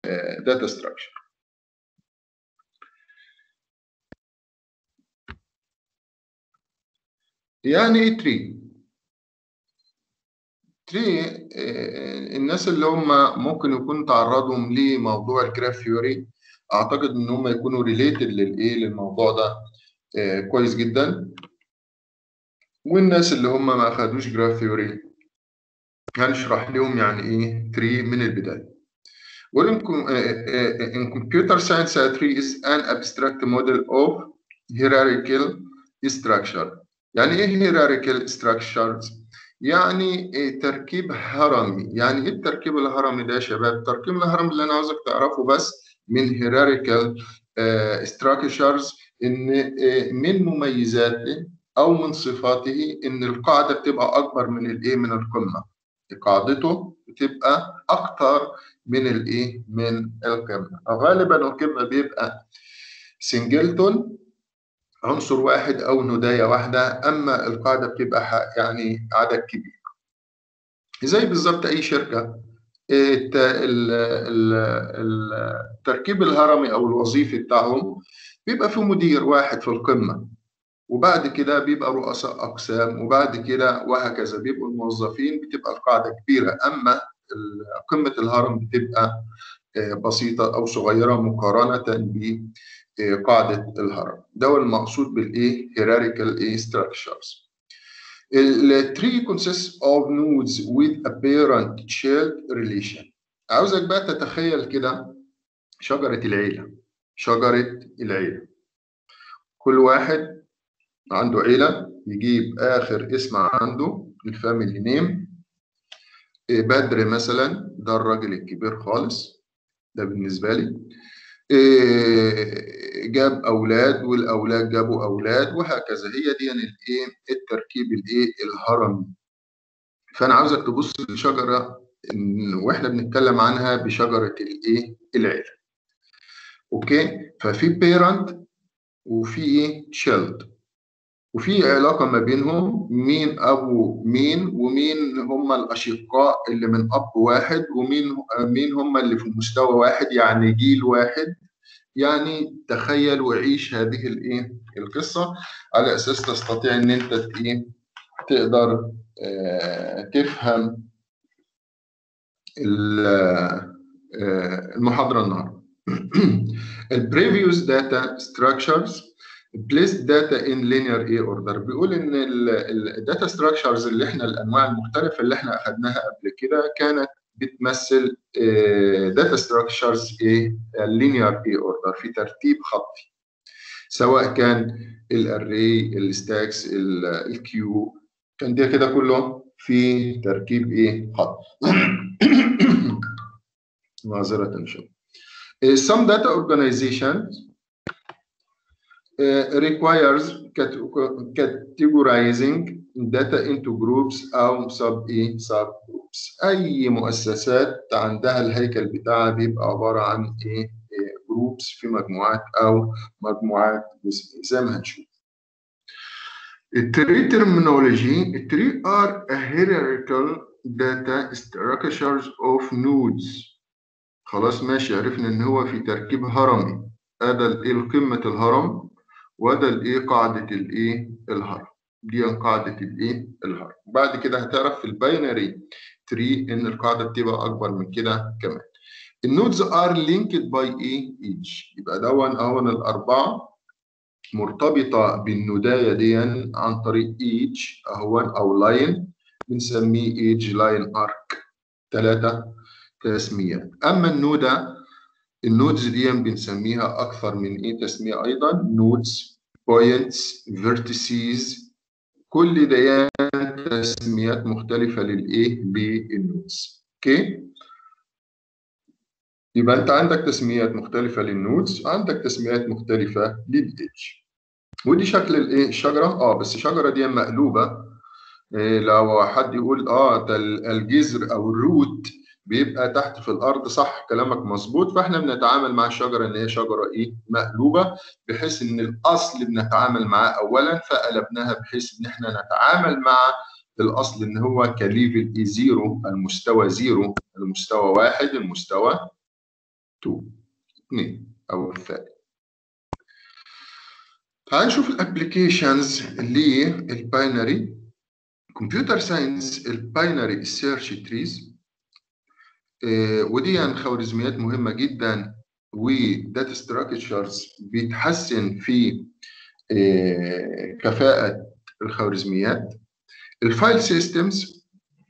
داتا ستراكشر يعني ايه تري تري الناس اللي هم ممكن يكون تعرضوا لموضوع الجراف ثيوري اعتقد ان هم يكونوا ريليتد للايه للموضوع ده كويس جدا والناس اللي هم ما اخدوش جراف ثيوري هنشرح لهم يعني ايه تري من البدايه Well, in computer science, a tree is an abstract model of hierarchical structure. يعني ايه hierarchical structures؟ يعني إيه تركيب هرمي، يعني ايه التركيب الهرمي ده يا شباب؟ التركيب الهرمي اللي انا عاوزك تعرفه بس من hierarchical structures ان من مميزاته او من صفاته ان القاعده بتبقى اكبر من الايه؟ من القمه. قاعدته بتبقى اكتر من الايه؟ من القمه. غالبا القمه بيبقى سنجلتون عنصر واحد او نودايه واحده اما القاعده بتبقى يعني عدد كبير زي بالظبط اي شركه التركيب الهرمي او الوظيفي بتاعهم بيبقى في مدير واحد في القمه وبعد كده بيبقى رؤساء اقسام وبعد كده وهكذا بيبقوا الموظفين بتبقى القاعده كبيره اما قمه الهرم بتبقى بسيطه او صغيره مقارنه ب قاعدة الهرم ده المقصود بالإيه hierarchical إيه structures ال tree consists of nodes with a parent child relation عاوزك بقى تتخيل كده شجرة العيلة شجرة العيلة كل واحد عنده عيلة يجيب آخر اسم عنده الفاميلي نيم بدر مثلا ده الراجل الكبير خالص ده بالنسبة لي جاب اولاد والاولاد جابوا اولاد وهكذا هي دي يعني الايه التركيب الايه الهرمي فانا عاوزك تبص لشجره واحنا بنتكلم عنها بشجره الايه العيله اوكي ففي بيرنت وفي ايه تشيلد وفي علاقة ما بينهم مين أبو مين ومين هم الأشقاء اللي من أب واحد ومين مين هم اللي في مستوى واحد يعني جيل واحد يعني تخيل وعيش هذه الإيه القصة على أساس تستطيع إن أنت إيه تقدر آه تفهم المحاضرة النهاردة البريفيوس داتا ستراكشرز place data in linear A order بيقول ان الداتا ستراكشرز اللي احنا الانواع المختلفه اللي احنا اخذناها قبل كده كانت بتمثل داتا ستراكشرز ايه linear A order في ترتيب خطي سواء كان الاري الستاكس الكيو كان ده كده كله في تركيب ايه خط معذره ان شاء الله some data organizations Uh, requires categorizing data into groups أو sub إيه sub groups أي مؤسسات عندها الهيكل بتاعها بيبقى عبارة عن إيه groups في مجموعات أو مجموعات جزئية زي ما هنشوف التري terminology التري are a hierarchical data structures of nodes خلاص ماشي عرفنا إن هو في تركيب هرمي هذا القمة الهرم وده الايه قاعده الايه الهرم دي قاعده الايه الهرم بعد كده هتعرف في الباينري تري ان القاعده بتبقى اكبر من كده كمان النودز ار لينكد باي ايه ايتش يبقى دون اهون الاربعه مرتبطه بالنودايه دي عن طريق ايتش اهون او لاين بنسميه ايدج لاين ارك ثلاثه تسميات اما النوده النودز دي بنسميها اكثر من ايه تسميه ايضا نودز بوينتس فيرتيسيز كل ده تسميات مختلفه للايه للنودز اوكي يبقى انت عندك تسميات مختلفه للنودز عندك تسميات مختلفه للايدج ودي شكل الايه الشجره اه بس الشجره دي مقلوبه إيه لو حد يقول اه ده الجذر او الروت بيبقى تحت في الارض صح كلامك مظبوط فاحنا بنتعامل مع الشجره ان هي شجره ايه مقلوبه بحيث ان الاصل بنتعامل معاه اولا فقلبناها بحيث ان احنا نتعامل مع الاصل ان هو كليفل اي زيرو المستوى زيرو المستوى واحد المستوى 2 2 او الثاني تعال نشوف الابلكيشنز للباينري كمبيوتر ساينس الباينري سيرش تريز ودي يعني خوارزميات مهمه جدا وداتا ستراكشرز بيتحسن في آه، كفاءه الخوارزميات الفايل سيستمز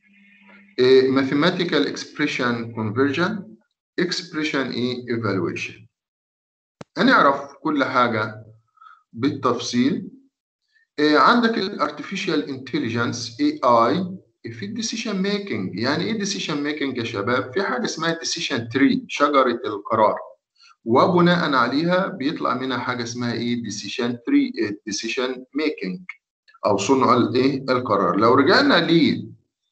mathematical expression conversion expression ايه evaluation هنعرف كل حاجه بالتفصيل آه، عندك الارتفيشال انتليجنس اي اي في الديسيشن ميكنج يعني ايه ديسيشن ميكنج يا شباب في حاجه اسمها ديسيشن تري شجره القرار وبناء عليها بيطلع منها حاجه اسمها ايه ديسيشن تري ديسيشن ميكنج او صنع الايه القرار لو رجعنا ل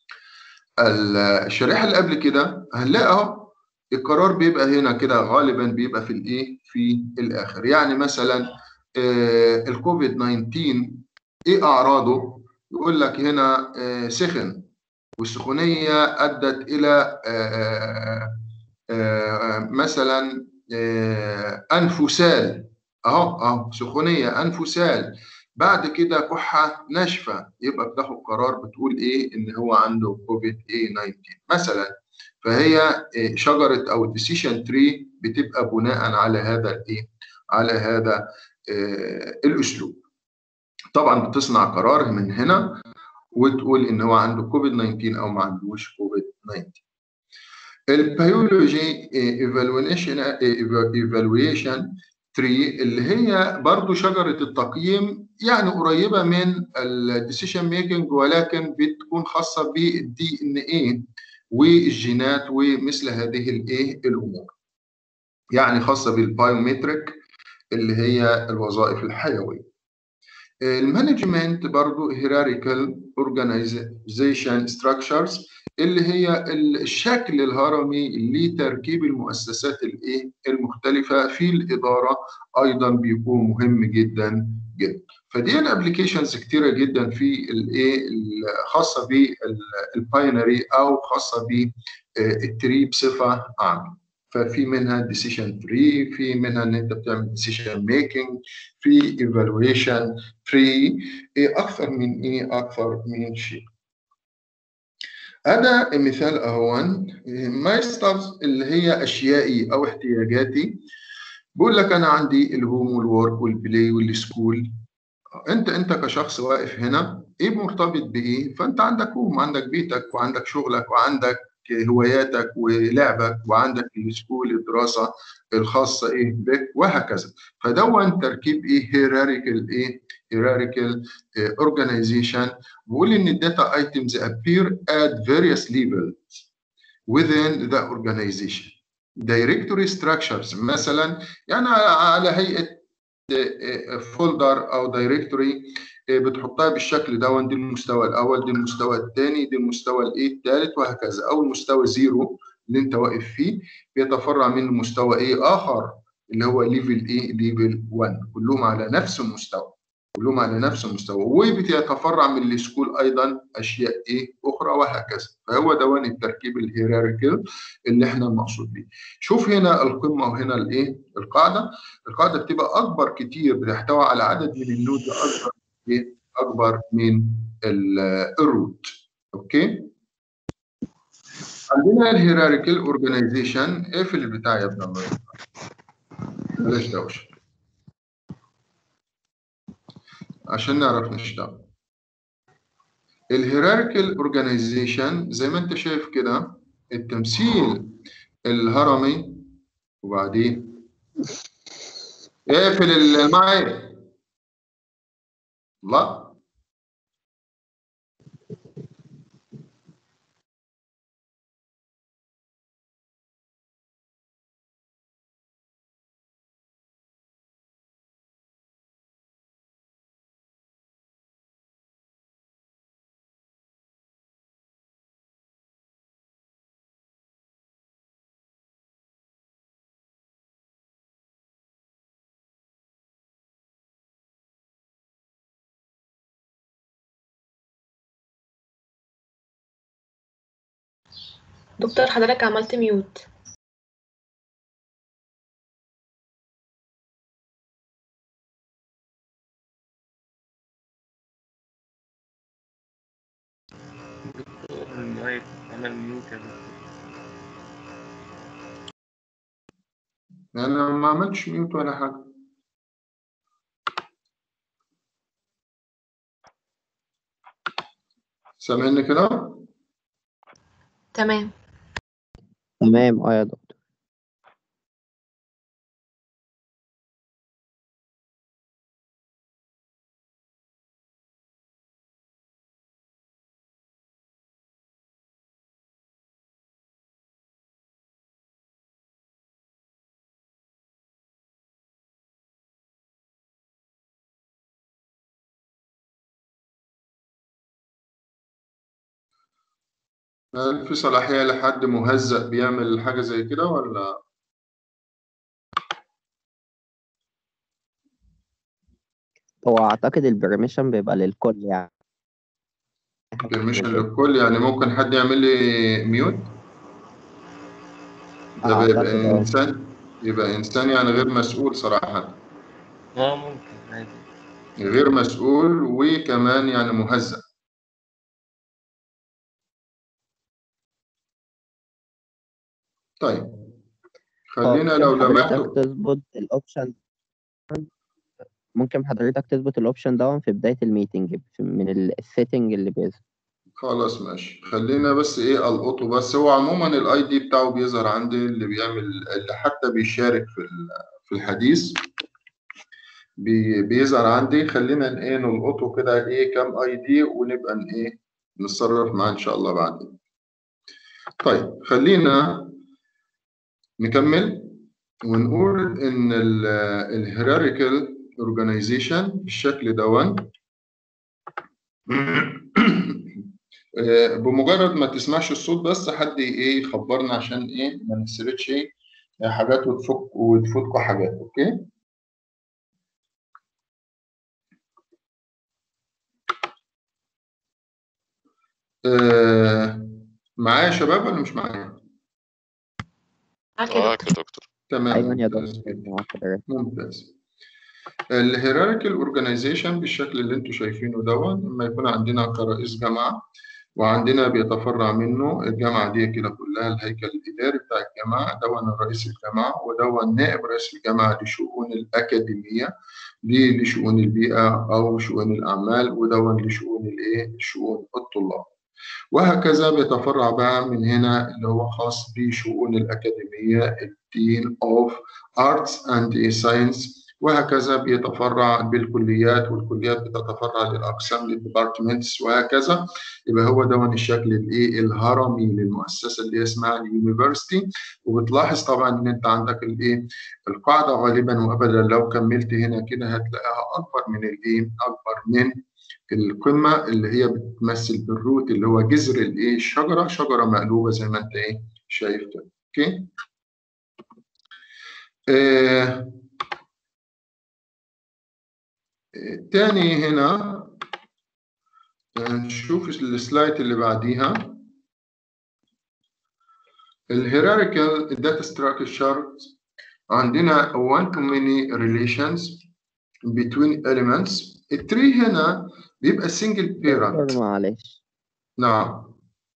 الشريحه اللي قبل كده هنلاقي اهو القرار بيبقى هنا كده غالبا بيبقى في الايه في الاخر يعني مثلا آه الكوفيد 19 ايه اعراضه يقول لك هنا آه سخن والسخونيه ادت الى آه آه مثلا انف سال اهو اهو سخونيه انف سال بعد كده كحه ناشفه يبقى بتاخد قرار بتقول ايه ان هو عنده كوفيد ايه 19 مثلا فهي شجره او الديسيشن تري بتبقى بناء على هذا الايه على هذا آه الاسلوب طبعا بتصنع قرار من هنا وتقول ان هو عنده كوفيد 19 او ما عندوش كوفيد 19 البيولوجي ايفالويشن ايفالويشن تري اللي هي برضو شجرة التقييم يعني قريبة من الديسيشن ميكنج ولكن بتكون خاصة بالدي ان ايه والجينات ومثل هذه الايه الامور يعني خاصة بالبايومتريك اللي هي الوظائف الحيوية المانجمنت برضو هيراريكال اورجانيزيشن ستراكشرز اللي هي الشكل الهرمي لتركيب المؤسسات الايه المختلفه في الاداره ايضا بيكون مهم جدا جدا فدي الابلكيشنز كتيره جدا في الايه خاصه بالباينري او خاصه بالتري بصفه عامه ففي منها ديسيشن تري في منها ان انت بتعمل ديسيشن ميكنج في ايفالويشن تري اكثر من ايه اكثر من شيء هذا مثال اهون ماي ستافز اللي هي اشيائي او احتياجاتي بقول لك انا عندي الهوم والورك والبلاي والسكول انت انت كشخص واقف هنا ايه مرتبط بايه فانت عندك هوم عندك بيتك وعندك شغلك وعندك هواياتك ولعبك وعندك السكول الدراسه الخاصه ايه بك وهكذا فدون تركيب ايه هيراريكال ايه hierarchical uh, organization بيقول ان الداتا items appear at various levels within the organization directory structures مثلا يعني على هيئه فولدر او دايركتوري بتحطها بالشكل ده دي المستوى الاول دي المستوى الثاني دي المستوى الايه الثالث وهكذا او المستوى زيرو اللي انت واقف فيه بيتفرع منه مستوى ايه اخر اللي هو ليفل ايه ليفل 1 كلهم على نفس المستوى كلهم على نفس المستوى وبيتفرع من السكول ايضا اشياء ايه اخرى وهكذا فهو دوان التركيب الهيراريكال اللي احنا المقصود بيه شوف هنا القمه وهنا الايه القاعده القاعده بتبقى اكبر كتير بتحتوي على عدد من النود اكبر ايه اكبر من الروت اوكي عندنا الهيراريكال اورجانيزيشن اقفل البتاع يا ابن الله بلاش دوشه عشان نعرف نشتغل الهيراركال اورجانيزيشن زي ما انت شايف كده التمثيل الهرمي وبعدين اقفل المايك لا دكتور حضرتك عملت ميوت انا ما عملتش ميوت ولا حاجه سامعني كده تمام تمام اه يا دكتور هل في صلاحيه لحد مهزأ بيعمل حاجه زي كده ولا هو اعتقد البرميشن بيبقى للكل يعني بيرميشن للكل يعني ممكن حد يعمل لي ميوت ده أعتقد بيبقى آه. انسان يبقى انسان يعني غير مسؤول صراحه اه ممكن عادي غير مسؤول وكمان يعني مهزأ طيب خلينا لو ممكن لمحتوا حضرتك تظبط الاوبشن ممكن حضرتك تظبط الاوبشن ده في بداية الميتنج في- من السيتنج اللي بيظهر خلاص ماشي خلينا بس ايه القطه بس هو عموما الاي دي بتاعه بيظهر عندي اللي بيعمل اللي حتى بيشارك في ال- في الحديث بي بيظهر عندي خلينا ايه نلقطه كده ايه كام اي دي ونبقى ن- ايه نتصرف معاه ان شاء الله بعدين طيب خلينا نكمل ونقول ان الهيراريكال اورجانيزيشن بالشكل دون آه، بمجرد ما تسمعش الصوت بس حد ايه يخبرنا عشان ايه ما نسردش ايه حاجات وتفك وتفوتكوا حاجات اوكي آه، معايا يا شباب ولا مش معايا؟ معاك يا معاك دكتور يا دكتور تمام ايوه يا ممتاز دكتور جدا. مع حضرتك ممتاز الهيراريكال اورجانيزيشن بالشكل اللي انتم شايفينه دون لما يكون عندنا كرئيس جامعه وعندنا بيتفرع منه الجامعه دي كده كلها الهيكل الاداري بتاع الجامعه دون رئيس الجامعه ودون نائب رئيس الجامعه لشؤون الاكاديميه دي لشؤون البيئه او شؤون الاعمال ودون لشؤون الايه شؤون الطلاب وهكذا بيتفرع بقى من هنا اللي هو خاص بشؤون الأكاديمية الدين أوف Arts and Science وهكذا بيتفرع بالكليات والكليات بتتفرع للأقسام للديبارتمنتس وهكذا يبقى هو ده الشكل الايه الهرمي للمؤسسة اللي اسمها اليونيفرستي وبتلاحظ طبعا ان انت عندك الايه القاعدة غالبا وابدا لو كملت هنا كده هتلاقيها اكبر من الايه اكبر من القمه اللي هي بتمثل بالروت اللي هو جذر الايه الشجره شجره مقلوبه زي ما انت ايه شايف كده اوكي آه آه، تاني هنا آه، نشوف السلايد اللي بعديها الهيراريكال داتا ستراكشر عندنا one to many relations between elements التري هنا بيبقى single parent دكتور معلش نعم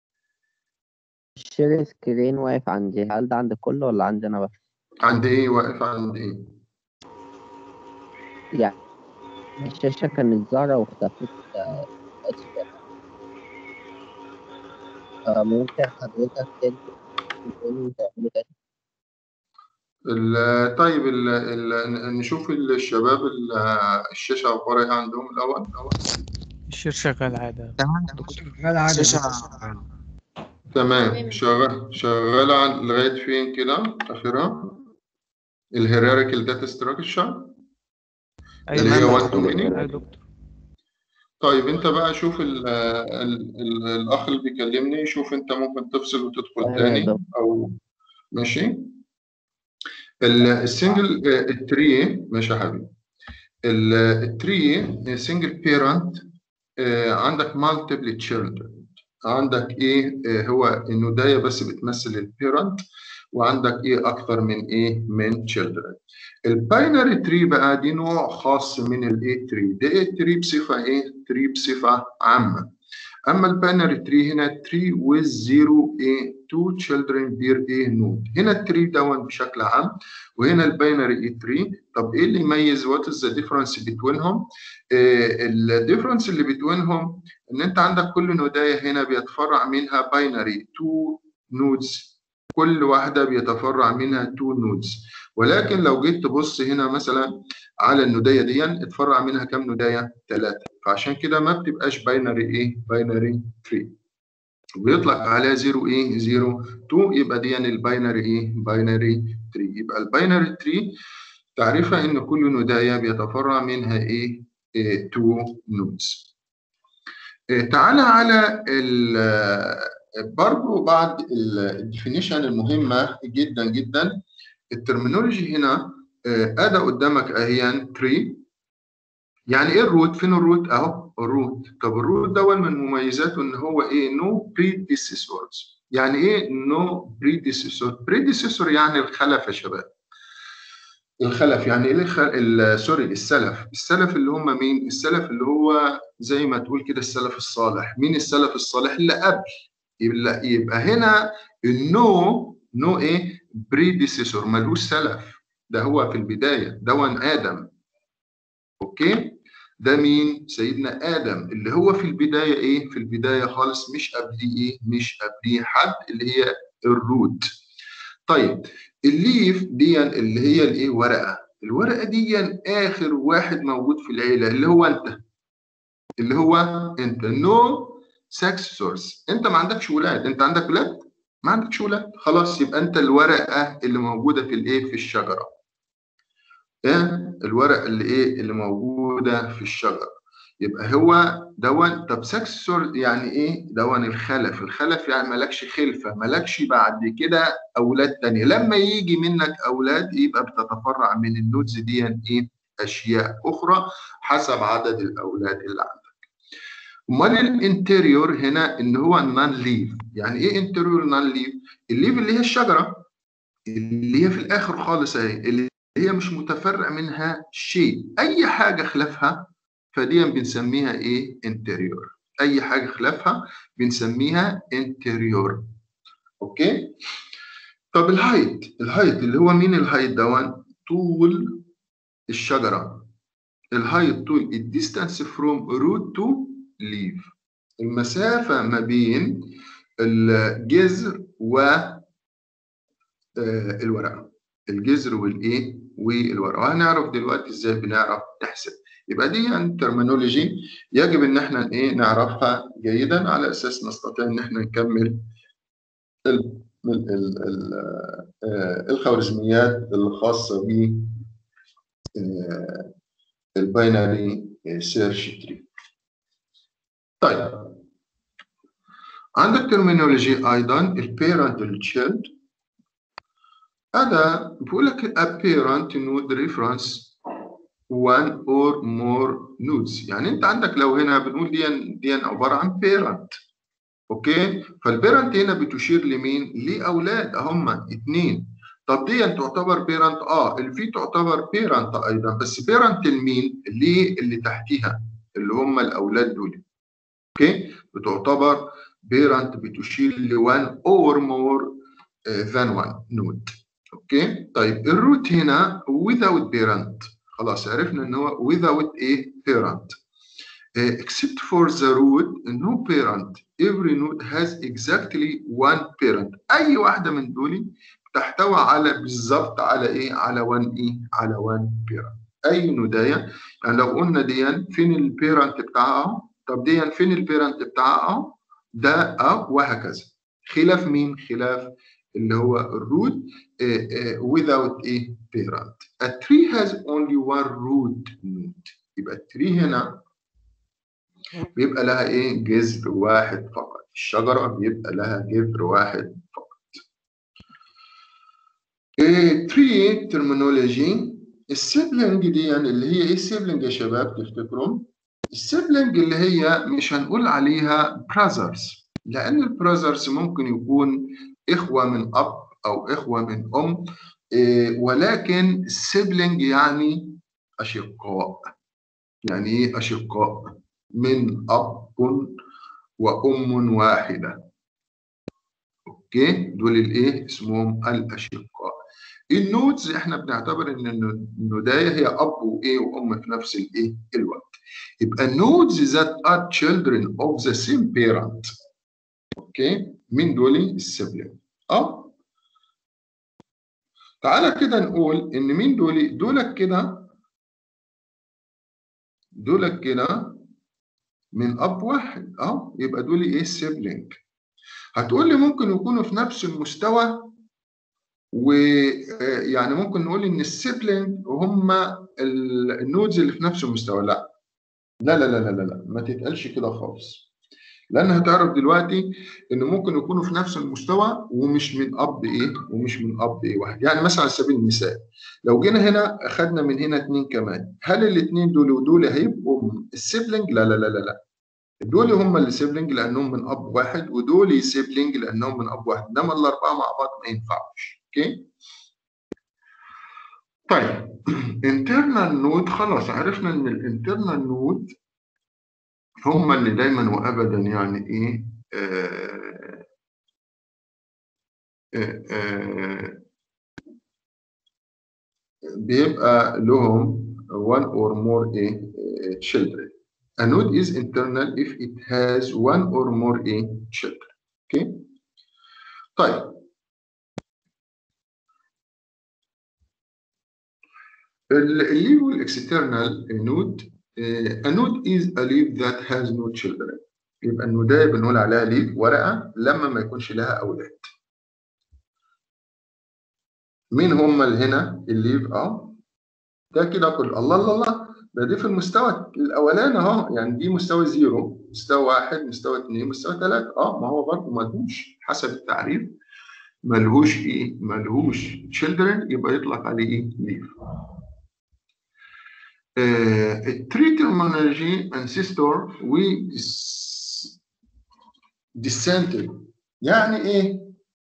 الشير سكرين واقف عندي هل ده عند الكل ولا عندي انا بس عند ايه واقف عند ايه يعني الشاشة كانت ظاهرة واختفت آه، أسفل. آه، ممكن حضرتك تنزل تاني وتعمله تاني ال- طيب ال ال نشوف الشباب ال- الشاشة أخبارها إيه عندهم الأول الأول الشير شغال عادي شاشة تمام شغال شغالة عن- لغاية فين كده آخرها الهيراريكال داتا ستراكشر اللي هي أيوة one to many أيوة دكتور طيب أنت بقى شوف ال ال ال الأخ اللي بيكلمني شوف أنت ممكن تفصل وتدخل أيوة يا تاني دكتور. أو ماشي ال- السنجل آه، التري ماشي يا حبيبي ال- التري سنجل بيرنت عندك مالتيبل تشيلدرن عندك ايه آه، هو الندايه بس بتمثل البيرنت وعندك ايه اكتر من ايه من تشيلدرن الباينري تري بقى دي نوع خاص من الايه تري ده ايه تري بصفه ايه تري بصفه عامه اما الباينري تري هنا تري with zero ايه two children بير ايه نود هنا التري دون بشكل عام وهنا الباينري ايه تري طب ايه اللي يميز وات از ذا ديفرنس بتوينهم الديفرنس اللي بتوينهم ان انت عندك كل نودايه هنا بيتفرع منها باينري تو نودز كل واحده بيتفرع منها تو نودز ولكن لو جيت تبص هنا مثلا على النودايه دي اتفرع منها كام نودايه؟ ثلاثه فعشان كده ما بتبقاش باينري ايه؟ باينري 3 ويطلق عليها 0 ايه؟ 0 2 يبقى دي الباينري ايه؟ باينري 3 يبقى الباينري 3 تعرفها ان كل نودايه بيتفرع منها ايه؟ 2 نودز. تعالى على برضه بعد الديفينيشن المهمه جدا جدا الترمينولوجي هنا ادى قدامك اهيان تري يعني ايه الروت فين الروت اهو الروت طب الروت ده من مميزاته ان هو ايه نو بريديسيسورز يعني ايه نو بريديسيسور بريديسيسور يعني الخلف يا شباب الخلف يعني ايه الخل... سوري السلف السلف اللي هم مين السلف اللي هو زي ما تقول كده السلف الصالح مين السلف الصالح اللي قبل يبقى, يبقى هنا النو نو ايه بريديسيسور ملوش سلف ده هو في البدايه دون ادم اوكي ده مين سيدنا ادم اللي هو في البدايه ايه في البدايه خالص مش قبليه ايه مش قبليه حد اللي هي الروت طيب الليف دي اللي هي الايه ورقه الورقه دي اخر واحد موجود في العيله اللي هو انت اللي هو انت نو سكس سورس انت ما عندكش ولاد انت عندك ولاد ما عندكش ولاد خلاص يبقى انت الورقه اللي موجوده في الايه في الشجره ايه الورقه اللي ايه اللي موجوده في الشجره يبقى هو دون طب سكسور يعني ايه دون الخلف الخلف يعني مالكش خلفه مالكش بعد كده اولاد تانية لما يجي منك اولاد يبقى بتتفرع من النودز دي ايه اشياء اخرى حسب عدد الاولاد اللي عندك امال الانتريور هنا ان هو نان ليف يعني ايه انتريور نان ليف الليف اللي هي الشجره اللي هي في الاخر خالص اهي اللي هي مش متفرع منها شيء اي حاجه خلافها فدي بنسميها ايه انتريور اي حاجه خلافها بنسميها انتريور اوكي طب الهايت الهايت اللي هو مين الهايت دون طول الشجره الهايت طول الديستانس فروم روت تو ليف المسافه ما بين الجذر و الورقه الجذر والايه والورقه وهنعرف دلوقتي ازاي بنعرف نحسب يبقى دي ترمينولوجي يجب ان احنا ايه نعرفها جيدا على اساس نستطيع ان احنا نكمل ال ال ال ال الخوارزميات الخاصه ب الباينري سيرش تري طيب عندك ترمينولوجي ايضا البيرنت والتشيلد هذا بيقول لك a parent node reference one or more nodes يعني انت عندك لو هنا بنقول دي دي عباره عن parent اوكي فالبيرنت هنا بتشير لمين لاولاد هم اثنين طب دي تعتبر بيرنت اه اللي في تعتبر بيرنت ايضا بس بيرنت لمين ليه اللي تحتيها اللي هم الاولاد دول اوكي بتعتبر بيرنت بتشير ل one or more than one node اوكي طيب الروت هنا without parent خلاص عرفنا ان هو without a parent uh, except for the root no parent every node has exactly one parent اي واحده من دول تحتوي على بالظبط على ايه على 1 ايه على 1 parent اي نودايه يعني لو قلنا دي فين البيرنت بتاعها طب دي فين البيرنت بتاعها ده اه وهكذا خلاف مين خلاف اللي هو الروت uh, uh, without a parent. A tree has only one root node. يبقى التري هنا بيبقى لها ايه؟ جذر واحد فقط. الشجرة بيبقى لها جذر واحد فقط. تري ترمينولوجي السيبلنج دي يعني اللي هي ايه السيبلنج يا شباب تفتكروا؟ السيبلنج اللي هي مش هنقول عليها براذرز لأن البراذرز ممكن يكون إخوة من أب أو إخوة من أم إيه ولكن السيبلينج يعني أشقاء يعني إيه أشقاء من أب وأم واحدة اوكي دول الايه اسمهم الاشقاء النودز احنا بنعتبر ان النودايه هي اب وايه وام في نفس الايه الوقت يبقى النودز that are children of the same parent اوكي مين دول السبلين اه تعالى كده نقول ان مين دول دولك كده دولك كده من اب واحد اه يبقى دول ايه السيبلينج هتقول لي ممكن يكونوا في نفس المستوى ويعني ممكن نقول ان السيبلينج هم النودز اللي في نفس المستوى لا لا لا لا لا لا ما تتقالش كده خالص لان هتعرف دلوقتي ان ممكن يكونوا في نفس المستوى ومش من اب ايه ومش من اب ايه واحد يعني مثلا على سبيل المثال لو جينا هنا اخذنا من هنا اثنين كمان هل الاثنين دول ودول هيبقوا السيبلينج لا لا لا لا لا دول هم اللي سيبلينج لانهم من اب واحد ودول سيبلينج لانهم من اب واحد انما الاربعه مع بعض ما ينفعش اوكي طيب internal نود خلاص عرفنا ان الانترنال نود هم اللي دايما وابدا يعني ايه آه آه آه بيبقى لهم one or more ايه children a node is internal if it has one or more ايه children اوكي طيب الليف والاكسترنال نود a node is a leaf that has no children يبقى النودايه بنقول عليها ليف ورقه لما ما يكونش لها اولاد مين هم اللي هنا الليف اه ده كده كله الله الله الله ده دي في المستوى الاولاني اهو يعني دي مستوى زيرو مستوى واحد مستوى اثنين مستوى ثلاثه اه ما هو برضه ملهوش حسب التعريف ملهوش ايه ملهوش children يبقى يطلق عليه ايه ليف التري terminology ancestor و descended يعني ايه؟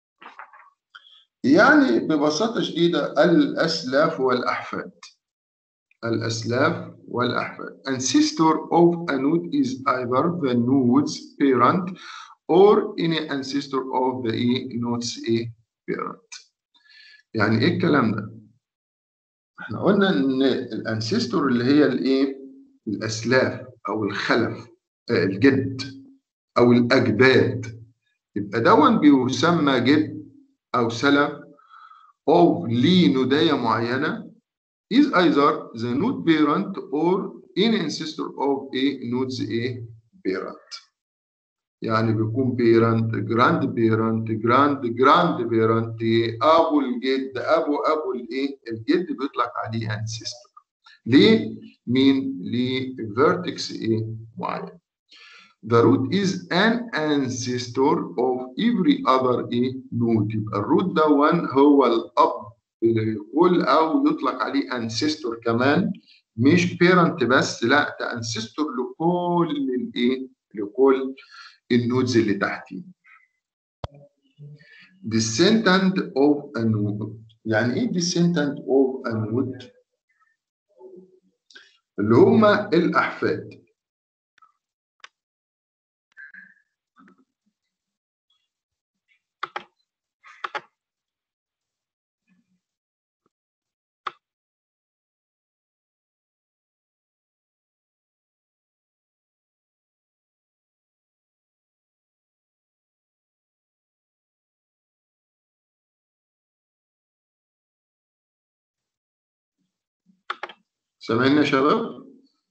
يعني ببساطة شديدة الأسلاف والأحفاد الأسلاف والأحفاد ancestor of a node is either the node's parent or any ancestor of the node's parent يعني ايه الكلام ده؟ احنا قلنا ان الانسيستور اللي هي الايه الاسلاف او الخلف الجد او الاجداد يبقى دون بيسمى جد او سلف او ليه نودايه معينه is either the node parent or any ancestor of a node's a parent يعني بيكون بيرنت جراند بيرنت جراند جراند بيرنت ابو الجد ابو ابو الايه الجد بيطلق عليه انسيستور ليه مين لفيرتكس ايه معين The root is an ancestor of every other ايه node يبقى الروت ده هو الاب يقول او يطلق عليه ancestor كمان مش بيرنت بس لا ده ancestor لكل الايه لكل النودز اللي تحتيه descendant of a node يعني ايه descendant of a node اللي هم الاحفاد سامعين يا شباب؟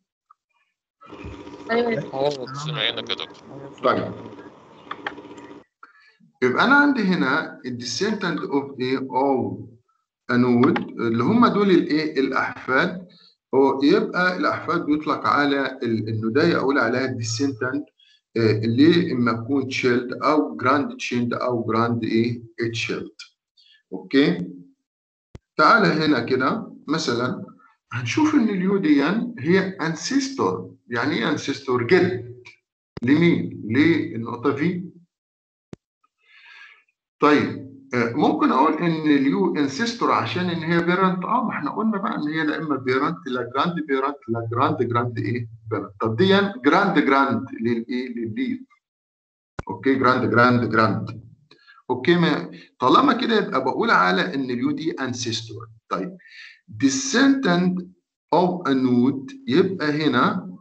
ايوه سامعينك يا دكتور طيب يبقى انا عندي هنا الديسنتنت اوف ايه او انود اللي هم دول الايه الاحفاد هو يبقى الاحفاد بيطلق على النودايه اقول عليها الديسنتنت اللي اما تكون تشيلد او جراند تشيلد او جراند ايه تشيلد اوكي تعالى هنا كده مثلا هنشوف ان اليو دي هي انسيستور يعني ايه انسيستور جد لمين للنقطه في طيب ممكن اقول ان اليو انسيستور عشان ان هي بيرنت اه ما احنا قلنا بقى ان هي لا اما بيرنت لا جراند بيرنت لا جراند جراند ايه بيرنت طب دي جراند جراند للايه للليف اوكي جراند جراند جراند اوكي ما طالما كده يبقى بقول على ان اليو دي انسيستور طيب descendant of a node يبقى هنا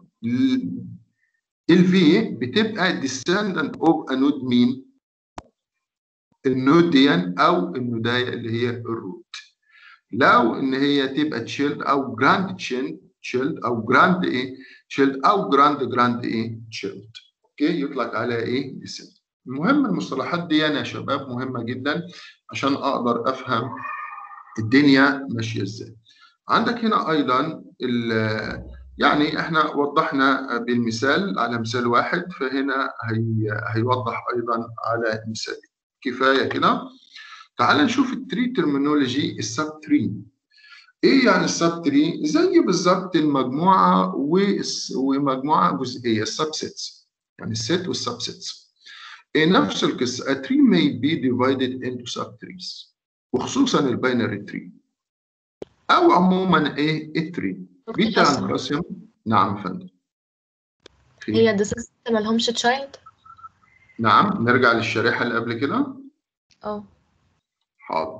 الفي بتبقى descendant of a node مين؟ النود دي او النودايه اللي هي الروت لو ان هي تبقى تشيلد او جراند تشيلد او جراند ايه تشيلد او جراند جراند ايه تشيلد اوكي يطلق عليها ايه descendant المهم المصطلحات دي يا شباب مهمه جدا عشان اقدر افهم الدنيا ماشيه ازاي عندك هنا ايضا يعني احنا وضحنا بالمثال على مثال واحد فهنا هي هيوضح ايضا على مثال كفايه كده تعال نشوف التري ترمينولوجي السب تري ايه يعني السب تري زي بالظبط المجموعه ومجموعه جزئيه السبسيتس يعني الست والسبسيتس إيه نفس القصه a tree may be divided into subtrees وخصوصا الباينري تري او عموما ايه التري بتنقسم نعم فندم هي الديسيست ما لهمش تشايلد نعم نرجع للشريحه اللي قبل كده اه حاضر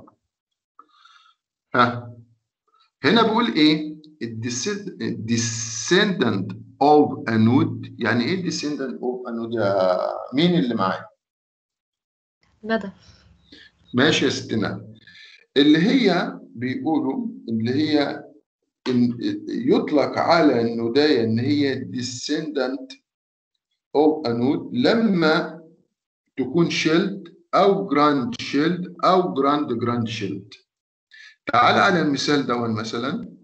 ها هنا بقول ايه descendant of a node يعني ايه descendant of a node يا مين اللي معايا ندى ماشي يا ستنا اللي هي بيقولوا اللي هي إن يطلق على النوداية إن هي descendant of a node لما تكون شيلد أو جراند شيلد أو جراند جراند شيلد تعال على المثال دون مثلا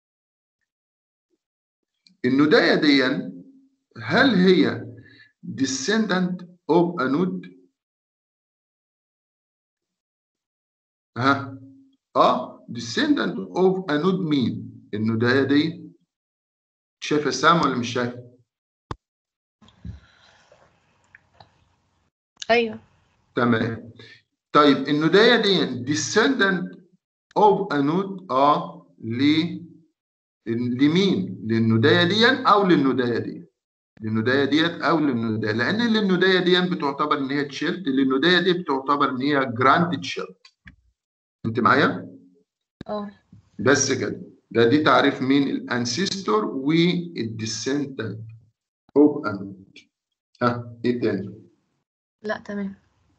النوداية دي هل هي descendant of a node ها اه descendant of a node مين النوداية دي شايف السهم ولا مش شايف ايوه تمام طيب النوداية دي descendant of a node اه ل لمين للنوداية دي او للنوداية دي للنوداية ديت او للنوداية لان النوداية دي بتعتبر ان هي تشيلد النوداية دي بتعتبر ان هي جراند تشيلد انت معايا اه بس كده ده دي تعريف مين الانسيستور والديسنتنت اوف ان ها ايه تاني لا تمام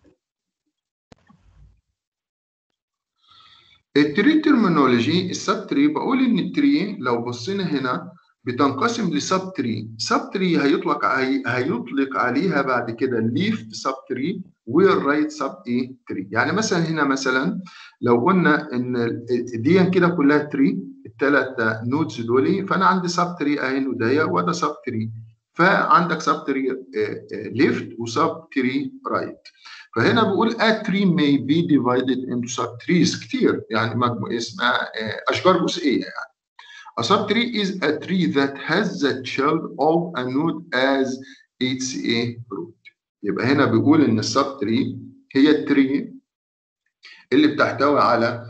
التري ترمينولوجي السب تري بقول ان التري لو بصينا هنا بتنقسم لسب تري سب تري هيطلق هي... هيطلق عليها بعد كده ليف سب تري والرايت سب ايه تري يعني مثلا هنا مثلا لو قلنا ان دي كده كلها تري الثلاث نودز دول فانا عندي سب تري اهي نودايه وده سب تري فعندك سب تري ليفت وسب تري رايت فهنا بقول a tree may be divided into sub trees كتير يعني مجموعة اسمها أشجار جزئية يعني. A subtree is a tree that has the child of a node as its a root. يبقى هنا بيقول إن السب تري هي التري اللي بتحتوي على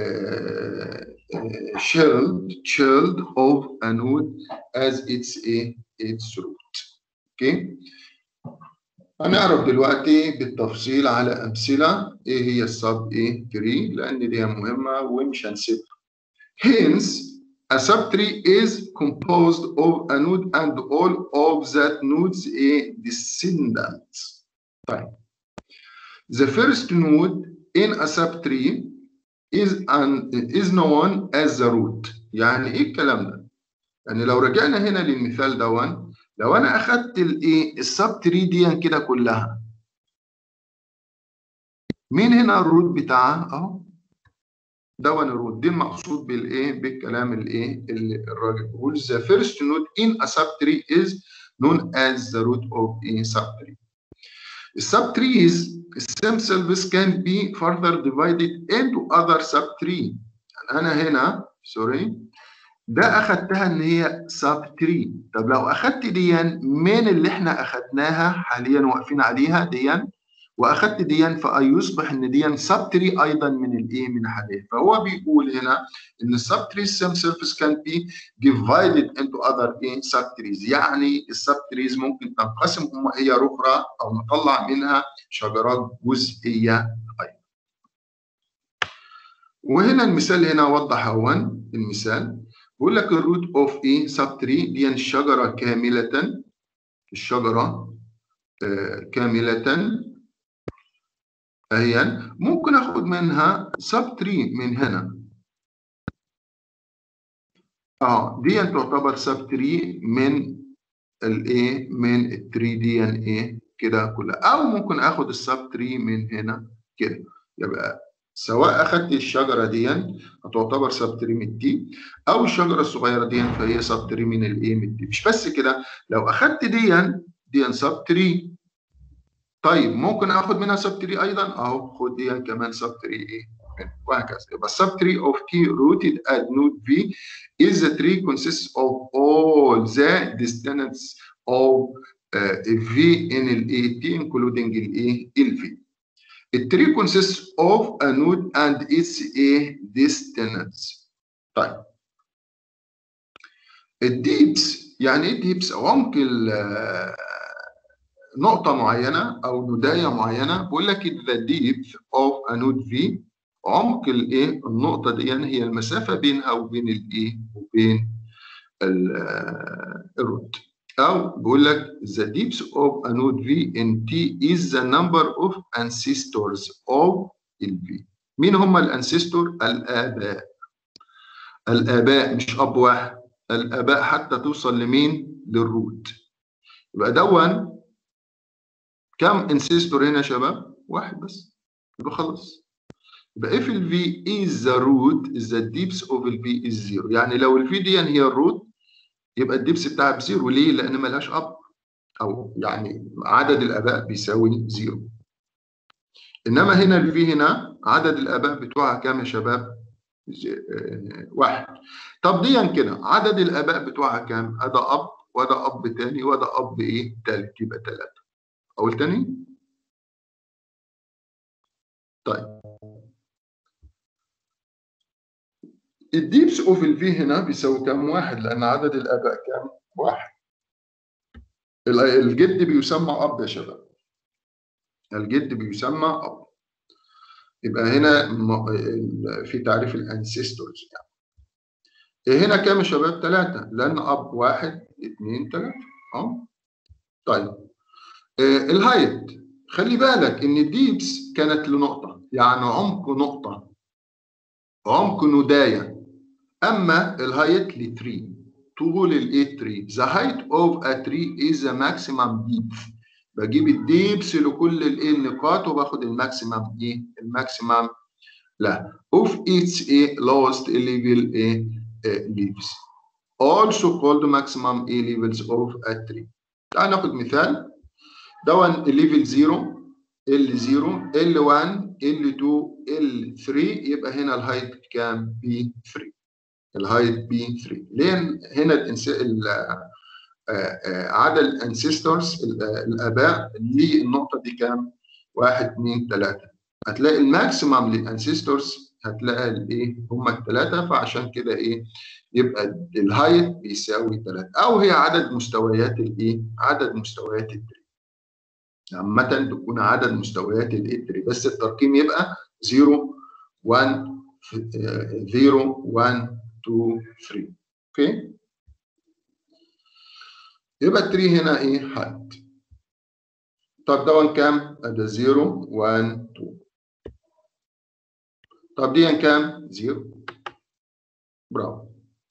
child child of a node as its a its root. اوكي هنعرف دلوقتي بالتفصيل على امثله ايه هي السب ايه تري لان دي مهمه ومش هنسيبها. Hence a subtree is composed of a node and all of that nodes a descendants. طيب. The first node in a subtree is an is known as the root. يعني ايه الكلام ده؟ يعني لو رجعنا هنا للمثال دون لو انا اخدت الايه السب تري دي كده كلها مين هنا الروت بتاعها اهو دون الروت دي المقصود بالايه بالكلام الايه اللي الراجل بيقول the first node in a subtree is known as the root of a subtree السبتريز themselves can be further divided into other subtree يعني انا هنا سوري ده اخدتها ان هي سب تري طب لو اخدت ديا من اللي احنا اخدناها حاليا واقفين عليها ديا واخدت ديا فيصبح ان ديا سب تري ايضا من الايه من حاليا فهو بيقول هنا ان السب تريز themselves can be divided into other ايه سب تريز يعني السب تريز ممكن تنقسم هم هي اخرى او نطلع منها شجرات جزئيه وهنا المثال هنا وضح اهون المثال بيقول لك الروت اوف ايه سب 3 دي الشجره كامله الشجره آه كامله اهي ممكن اخد منها سب 3 من هنا اه دي تعتبر سب 3 من الايه من ال 3 دي ان ايه كده كلها او ممكن اخد السب 3 من هنا كده يبقى سواء اخدت الشجره دي هتعتبر سب 3 من دي او الشجره الصغيره دي فهي سب 3 من الايه من دي مش بس كده لو اخدت دي دي سب 3 طيب ممكن اخد منها سب 3 ايضا اهو خد دي كمان سب 3 ايه وهكذا يبقى sub tree of t rooted at node v is the tree consists of all the descendants of uh, v in ال a t including ال a ال v The tree consists of a node and its a descendants طيب الديبس يعني ايه ديبس عمق نقطة معينة أو نداية معينة بقول لك the depth of a node V عمق الايه النقطه دي يعني هي المسافه بينها وبين الايه وبين الروت او بيقول لك the depth of a node V in T is the number of ancestors of ال V مين هم الانسيستور الاباء الاباء مش اب واحد الاباء حتى توصل لمين للروت يبقى دون كم انسيستور هنا يا شباب واحد بس يبقى خلاص يبقى if ال V is the root the depth of ال V is zero يعني لو ال V دي هي الروت يبقى الدبس بتاعها بزيرو ليه؟ لأن ملهاش أب أو يعني عدد الآباء بيساوي زيرو إنما هنا ال V هنا عدد الآباء بتوعها كام يا شباب؟ واحد طب دي كده عدد الآباء بتوعها كام؟ أدا أب وده أب تاني وده أب إيه؟ تالت يبقى تلاتة أقول تاني؟ طيب الديبس اوف الفي هنا بيساوي كام واحد لان عدد الاباء كام واحد الجد بيسمى اب يا شباب الجد بيسمى اب يبقى هنا في تعريف الانسيستورز يعني هنا كام يا شباب ثلاثة لأن أب واحد اثنين ثلاثة أه طيب الهايت خلي بالك إن الديبس كانت لنقطة يعني عمق نقطة عمق نداية اما الهايت لتري طول الايه تري the height of a tree is the maximum depth بجيب الديبس لكل الايه النقاط وباخد الماكسيمم ايه الماكسيمم لا of its a lowest level a leaves also called maximum a levels of a tree تعال ناخد مثال دون الليفل 0 L0 L1 L2 L3 يبقى هنا الهايت كام B3 الهايت بي 3 ليه هنا الانس... عدد الانسيستورز الاباء للنقطه دي كام؟ 1 2 3 هتلاقي الماكسيمم للانسيستورز هتلاقي الايه؟ هم الثلاثه فعشان كده ايه؟ يبقى الهايت بيساوي 3 او هي عدد مستويات الايه؟ عدد مستويات التري عامة تكون عدد مستويات الاتري بس الترقيم يبقى 0 1 0 1 2 3 اوكي يبقى التري هنا ايه هايت طب ده كام؟ ده 0 1 2 طب دي كام؟ 0 برافو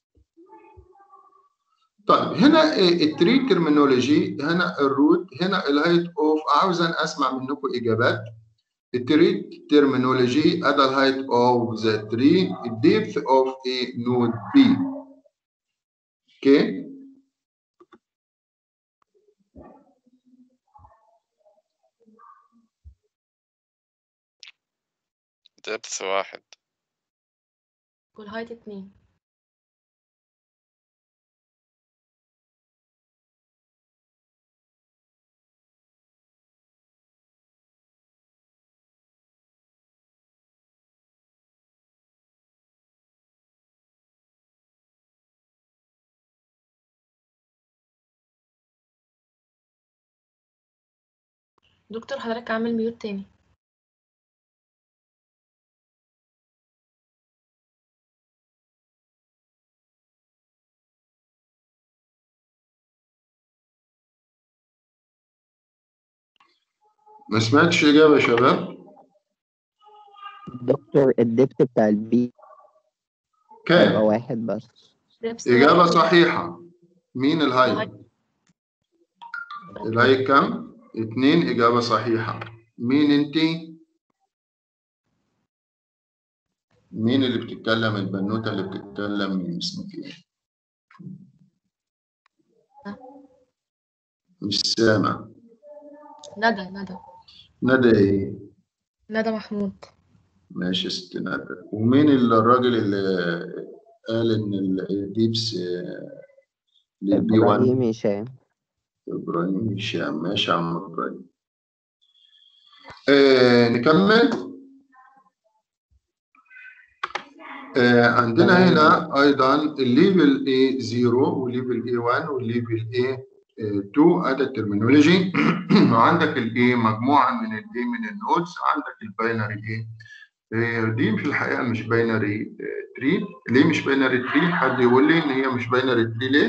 طيب هنا التري ترمينولوجي هنا الروت هنا الهايت اوف عاوز انا اسمع منكم اجابات التري ترمينولوجي ادى الهايت اوف ذا تري الديبث اوف a نود بي اوكي دبث واحد والهايت اتنين دكتور حضرتك عامل ميوت تاني ما سمعتش اجابه يا شباب دكتور الدبت بتاع البي هيبقى كام واحد بس ريبس اجابه صحيحه مين الهاي الهاي كام اتنين اجابه صحيحه مين انتي مين اللي بتتكلم البنوته اللي بتتكلم مين اسمك ايه مش سامع ندى ندى ندى ايه ندى محمود ماشي يا ست ندى ومين اللي الراجل اللي قال ان الديبس للبي 1 ابراهيم هشام ابراهيم هشام ماشي يا عم ابراهيم آه نكمل آه عندنا تمام. هنا ايضا الليفل A 0 والليفل A 1 والليفل A 2 ادي الترمينولوجي وعندك الاي مجموعه من الاي من النودز عندك الباينري ايه آه، دي في الحقيقه مش باينري تري ليه مش باينري تري حد يقول لي ان هي مش باينري تري ليه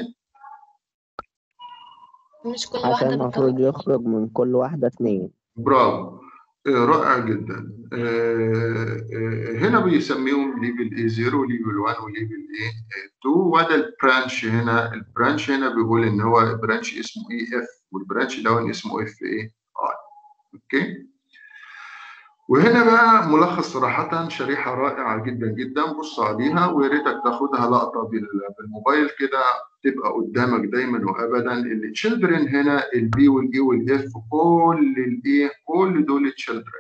مش كل عشان واحدة المفروض بتطلع يخرج من كل واحدة اتنين برافو آه، رائع جدا آه، آه، هنا بيسميهم ليفل اي 0 وليفل 1 وليفل اي 2 وده البرانش هنا البرانش هنا بيقول ان هو برانش اسمه اي اف والبرانش ده اسمه اف اي اي اوكي وهنا بقى ملخص صراحة شريحة رائعة جدا جدا بص عليها ويا ريتك تاخدها لقطة بال- بالموبايل كده تبقى قدامك دايما وابدا التشيلدرن هنا البي والاي والاف كل الايه كل دول تشيلدرن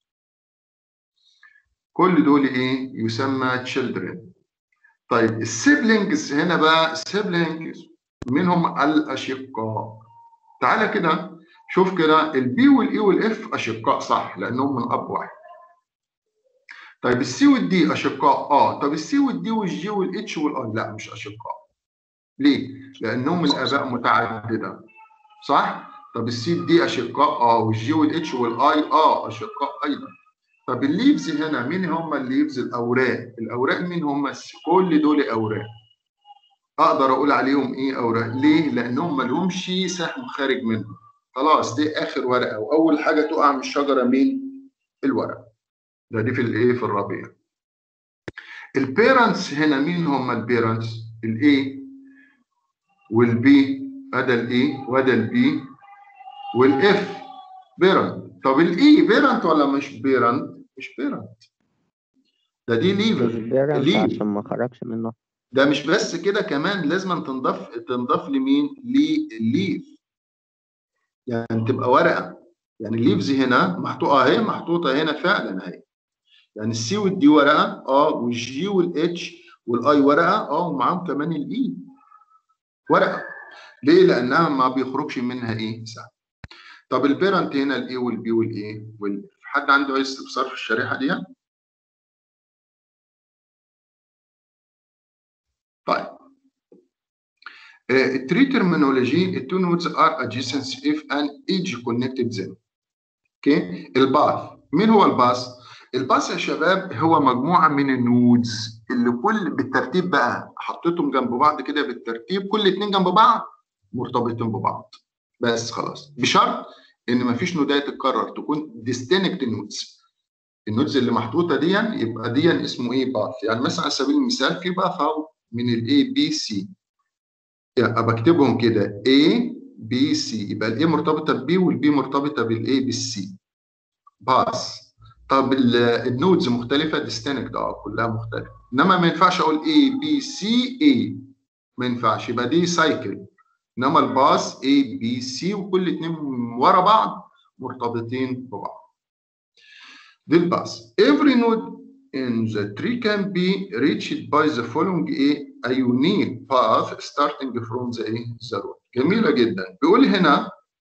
كل دول ايه يسمى تشيلدرن طيب السيبلينجز هنا بقى السيبلينجز مين هم الاشقاء تعالى كده شوف كده البي والاي والاف اشقاء صح لانهم من اب واحد طيب السي والدي اشقاء اه طب السي والدي والجي والاتش والاي لا مش اشقاء ليه لانهم الاباء متعدده صح طب السي دي اشقاء اه والجي والاتش والاي اه اشقاء ايضا طب الليفز هنا مين هم الليفز الاوراق الاوراق مين هم كل دول اوراق اقدر اقول عليهم ايه اوراق ليه لانهم ما لهمش سهم خارج منهم خلاص دي اخر ورقه واول حاجه تقع من الشجره مين الورق ده دي في الايه في الربيع البيرنتس هنا مين هم البيرنتس الاي والبي هذا الاي وهذا البي والاف بيرنت طب الاي بيرنت ولا مش بيرنت مش بيرنت ده دي مش ليفر بيرنت ليه؟ عشان ما خرجش منه ده مش بس كده كمان لازم تنضاف تنضاف لمين للليف يعني تبقى ورقه يعني الليفز هنا محطوطه اهي محطوطه هنا فعلا اهي يعني السي والدي ورقه اه والجي والاتش والاي ورقه اه ومعاهم كمان الاي ورقه ليه لانها ما بيخرجش منها ايه سهم طب البيرنت هنا الاي والبي والايه وال حد عنده اي استفسار في الشريحه دي طيب التري terminology التو نودز ار adjacent if an edge connected them اوكي الباث مين هو الباث الباث يا شباب هو مجموعه من النودز اللي كل بالترتيب بقى حطيتهم جنب بعض كده بالترتيب كل اتنين جنب بعض مرتبطين ببعض بس خلاص بشرط ان مفيش نودات تتكرر تكون ديستينكت نودز النودز اللي محطوطه دي يبقى دي اسمه ايه باث يعني مثلا على سبيل المثال في باث اهو من الاي بي سي يبقى بكتبهم كده A B C يبقى الاي مرتبطه ببي والبي مرتبطه بالاي بالسي باس طب ال- النودز مختلفه ديستنكت اه كلها مختلفه انما ما ينفعش اقول A B C A ما ينفعش يبقى دي سايكل انما الباس A B C وكل اتنين ورا بعض مرتبطين ببعض دي الباس every node in the tree can be reached by the following a a unique path starting from the a the root جميلة جدا بيقول هنا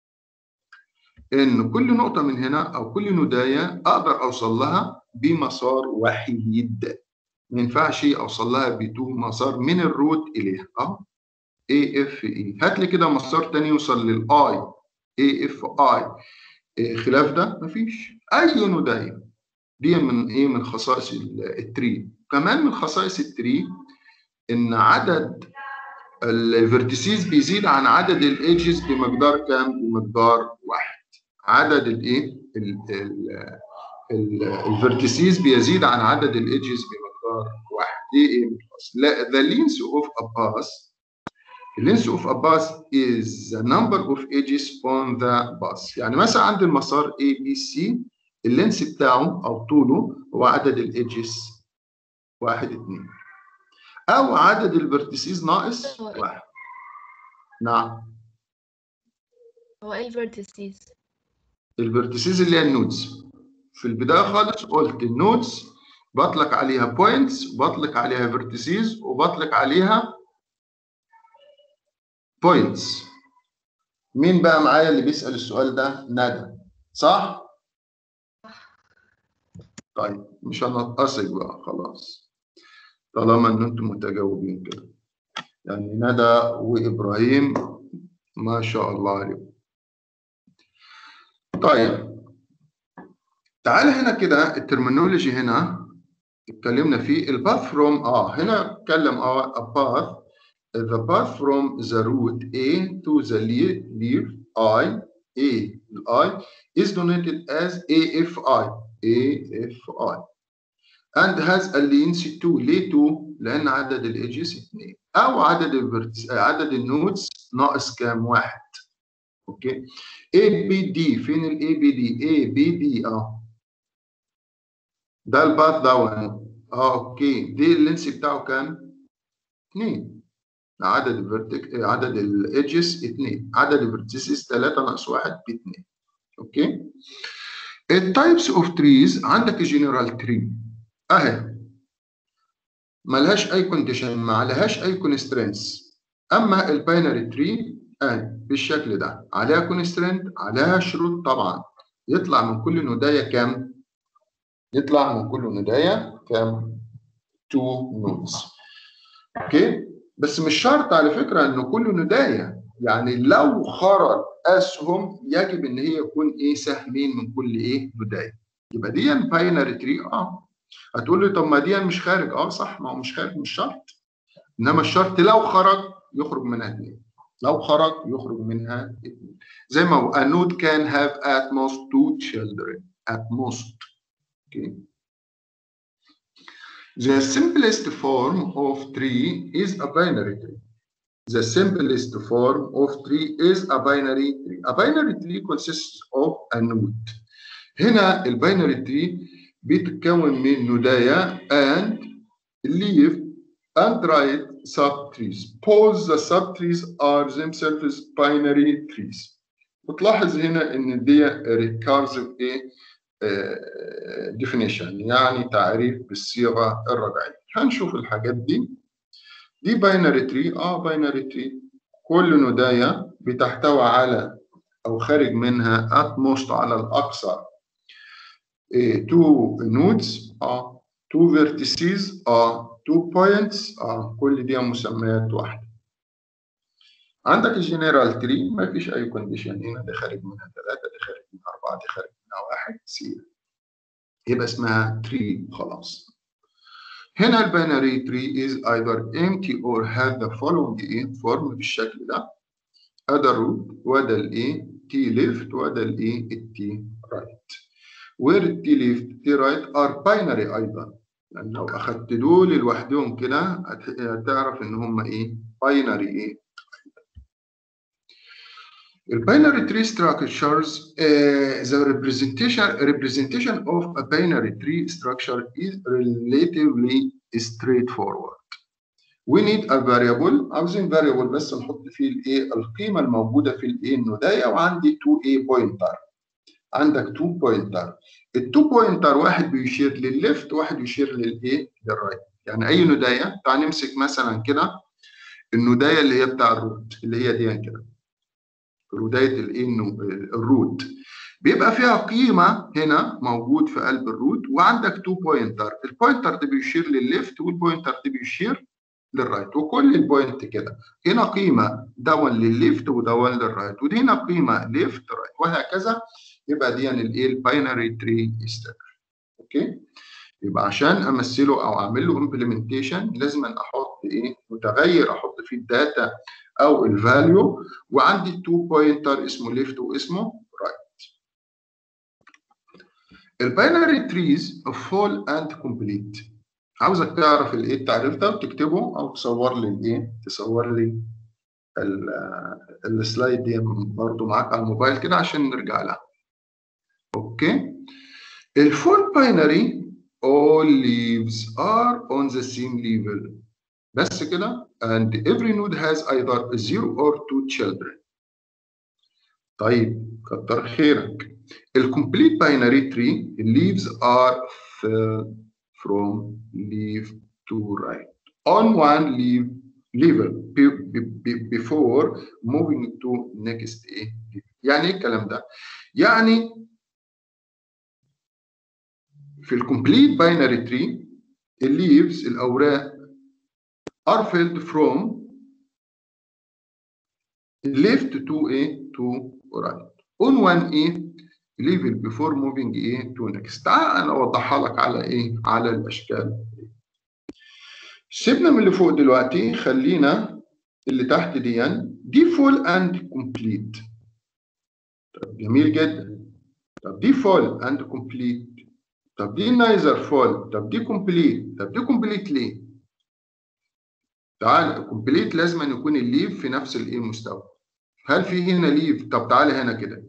إن كل نقطة من هنا أو كل نوداية أقدر أوصل لها بمسار وحيد ما ينفعش أوصل لها بتو مسار من الروت إليها أهو A F E هات لي كده مسار تاني يوصل للآي A F I إيه خلاف ده مفيش أي نوداية دي من إيه من خصائص ال- التري كمان من خصائص التري إن عدد الفيرتيسيز بيزيد عن عدد الايدجز بمقدار كام؟ بمقدار واحد عدد الايه الفيرتيسيز بيزيد عن عدد الايدجز بمقدار واحد دي ايه لا the length of a path the length of a path is the number of edges on the path يعني مثلا عند المسار A B C اللينس بتاعه او طوله هو عدد الايدجز واحد اتنين او عدد الفيرتيسيز ناقص واحد نعم هو ايه الفيرتيسز الفيرتيسيز اللي هي النودز في البدايه خالص قلت النودز بطلق عليها بوينتس بطلق عليها فيرتيسيز وبطلق عليها بوينتس مين بقى معايا اللي بيسأل السؤال ده ندى صح طيب مش هنقصك بقى خلاص طالما ان انتم متجاوبين كده يعني ندى وابراهيم ما شاء الله عليهم طيب تعال هنا كده الترمينولوجي هنا اتكلمنا فيه الباث فروم اه هنا اتكلم اه a path the path from the root A to the leaf I A I is denoted as AFI AFI and has a length 2 ليه 2 لان عدد الايدجز 2 او عدد الفيرتس عدد النودز ناقص كام واحد اوكي اي بي دي فين الاي بي دي اي بي دي اه ده الباث ده اه اوكي دي اللينس بتاعه كام 2 عدد الفيرتك عدد الايدجز 2 عدد الفيرتيسز 3 ناقص 1 ب 2 اوكي التايبس اوف تريز عندك جنرال تري اهي ملهاش اي كونديشن ما عليهاش اي كونسترينتس اما الباينري تري اهي بالشكل ده عليها كونسترينت عليها شروط طبعا يطلع من كل ندايه كام يطلع من كل ندايه كام 2 نودز اوكي بس مش شرط على فكره ان كل ندايه يعني لو خرج اسهم يجب ان هي يكون ايه سهمين من كل ايه ندايه يبقى دي باينري تري اه هتقول لي طب ما دي مش خارج اه صح ما هو مش خارج مش شرط انما الشرط لو خرج يخرج منها اثنين لو خرج يخرج منها اثنين زي ما هو a node can have at most two children at most okay The simplest form of tree is a binary tree. The simplest form of tree is a binary tree. A binary tree consists of a node. هنا الباينري تري بيتكون من ندايا and leaf and right subtrees. Both the subtrees are themselves binary trees. وتلاحظ هنا ان دي recursive ايه definition يعني تعريف بالصيغه الرجعيه هنشوف الحاجات دي دي باينري تري اه باينري تري كل ندايه بتحتوي على او خارج منها at most على الاقصى إيه two nodes اه two vertices اه two points اه كل دي مسميات واحده عندك الجنرال تري ما فيش اي كونديشن هنا ده خارج منها ثلاثه ده خارج منها اربعه ده خارج منها واحد سي يبقى اسمها تري خلاص هنا الباينري تري is either empty or has the following ايه form بالشكل ده هذا الروت وده الايه تي ليفت وده الايه التي رايت where التي ليفت تي رايت are binary ايضا لان لو اخدت دول لوحدهم كده هتعرف ان هم ايه باينري ايه الباينري tree structures uh, the representation representation of a binary tree structure is relatively straightforward. We need a variable عاوزين variable بس نحط فيه الايه القيمه الموجوده في الايه الندايه وعندي 2 a pointer عندك 2 pointer ال 2 pointer واحد بيشير للليفت وواحد يشير للايه للرايت يعني اي ندايه تعال نمسك مثلا كده الندايه اللي هي بتاع الروت اللي هي دي كده بدايه الايه الروت بيبقى فيها قيمه هنا موجود في قلب الروت وعندك تو بوينتر البوينتر ده بيشير للليفت والبوينتر ده بيشير للرايت وكل البوينت كده هنا قيمه دون للليفت ودون للرايت ودي هنا قيمه ليفت رايت وهكذا يبقى دي الايه الباينري تري ستراكشر اوكي يبقى عشان امثله او اعمل له امبلمنتيشن لازم أن احط ايه متغير احط فيه الداتا او الفاليو وعندي تو بوينتر اسمه ليفت واسمه رايت الباينري تريز فول اند كومبليت عاوزك تعرف الايه التعريف ده وتكتبه او تصور لي الايه تصور لي ال- السلايد دي برضو معاك على الموبايل كده عشان نرجع لها اوكي الفول باينري all leaves are on the same level بس كده and every node has either zero or two children طيب كتر خيرك الكومبليت باينري تري leaves are filled from leaf to right on one leaf level be- be- be- before moving to next ايه level. يعني ايه الكلام ده؟ يعني في الكومبليت باينري تري الليفز الاوراق are filled from left to a to right on one a level before moving a to next تعال انا اوضحها لك على ايه على الاشكال سيبنا من اللي فوق دلوقتي خلينا اللي تحت دي دي فول اند كومبليت طب جميل جدا طب دي فول اند كومبليت طب دي نايزر فول طب دي كومبليت طب دي كومبليت ليه تعال كومبليت لازم أن يكون الليف في نفس الايه المستوى هل في هنا ليف طب تعالى هنا كده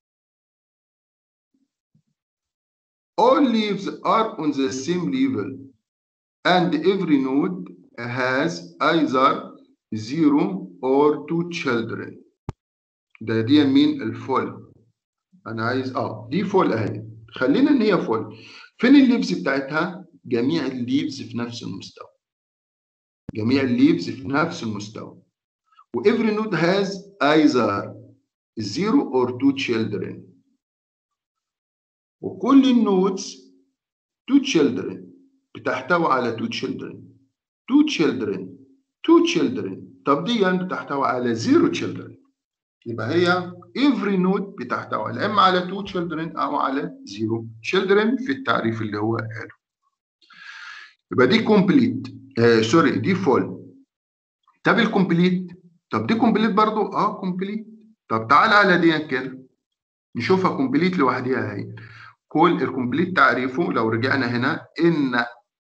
all leaves are on the same level and every node has either zero or two children ده دي مين الفول انا عايز اه دي فول اهي خلينا ان هي فول فين الليفز بتاعتها جميع الليفز في نفس المستوى جميع الليفز في نفس المستوى و every node has either zero or two children وكل النودز two children بتحتوي على two children two children two children طب دي بتحتوي على zero children يبقى هي every node بتحتوي على اما على two children او على zero children في التعريف اللي هو قاله يبقى دي complete آه سوري دي فول طب الكومبليت طب دي كومبليت برضو اه كومبليت طب تعال على دي كده نشوفها كومبليت لوحديها اهي كل الكومبليت تعريفه لو رجعنا هنا ان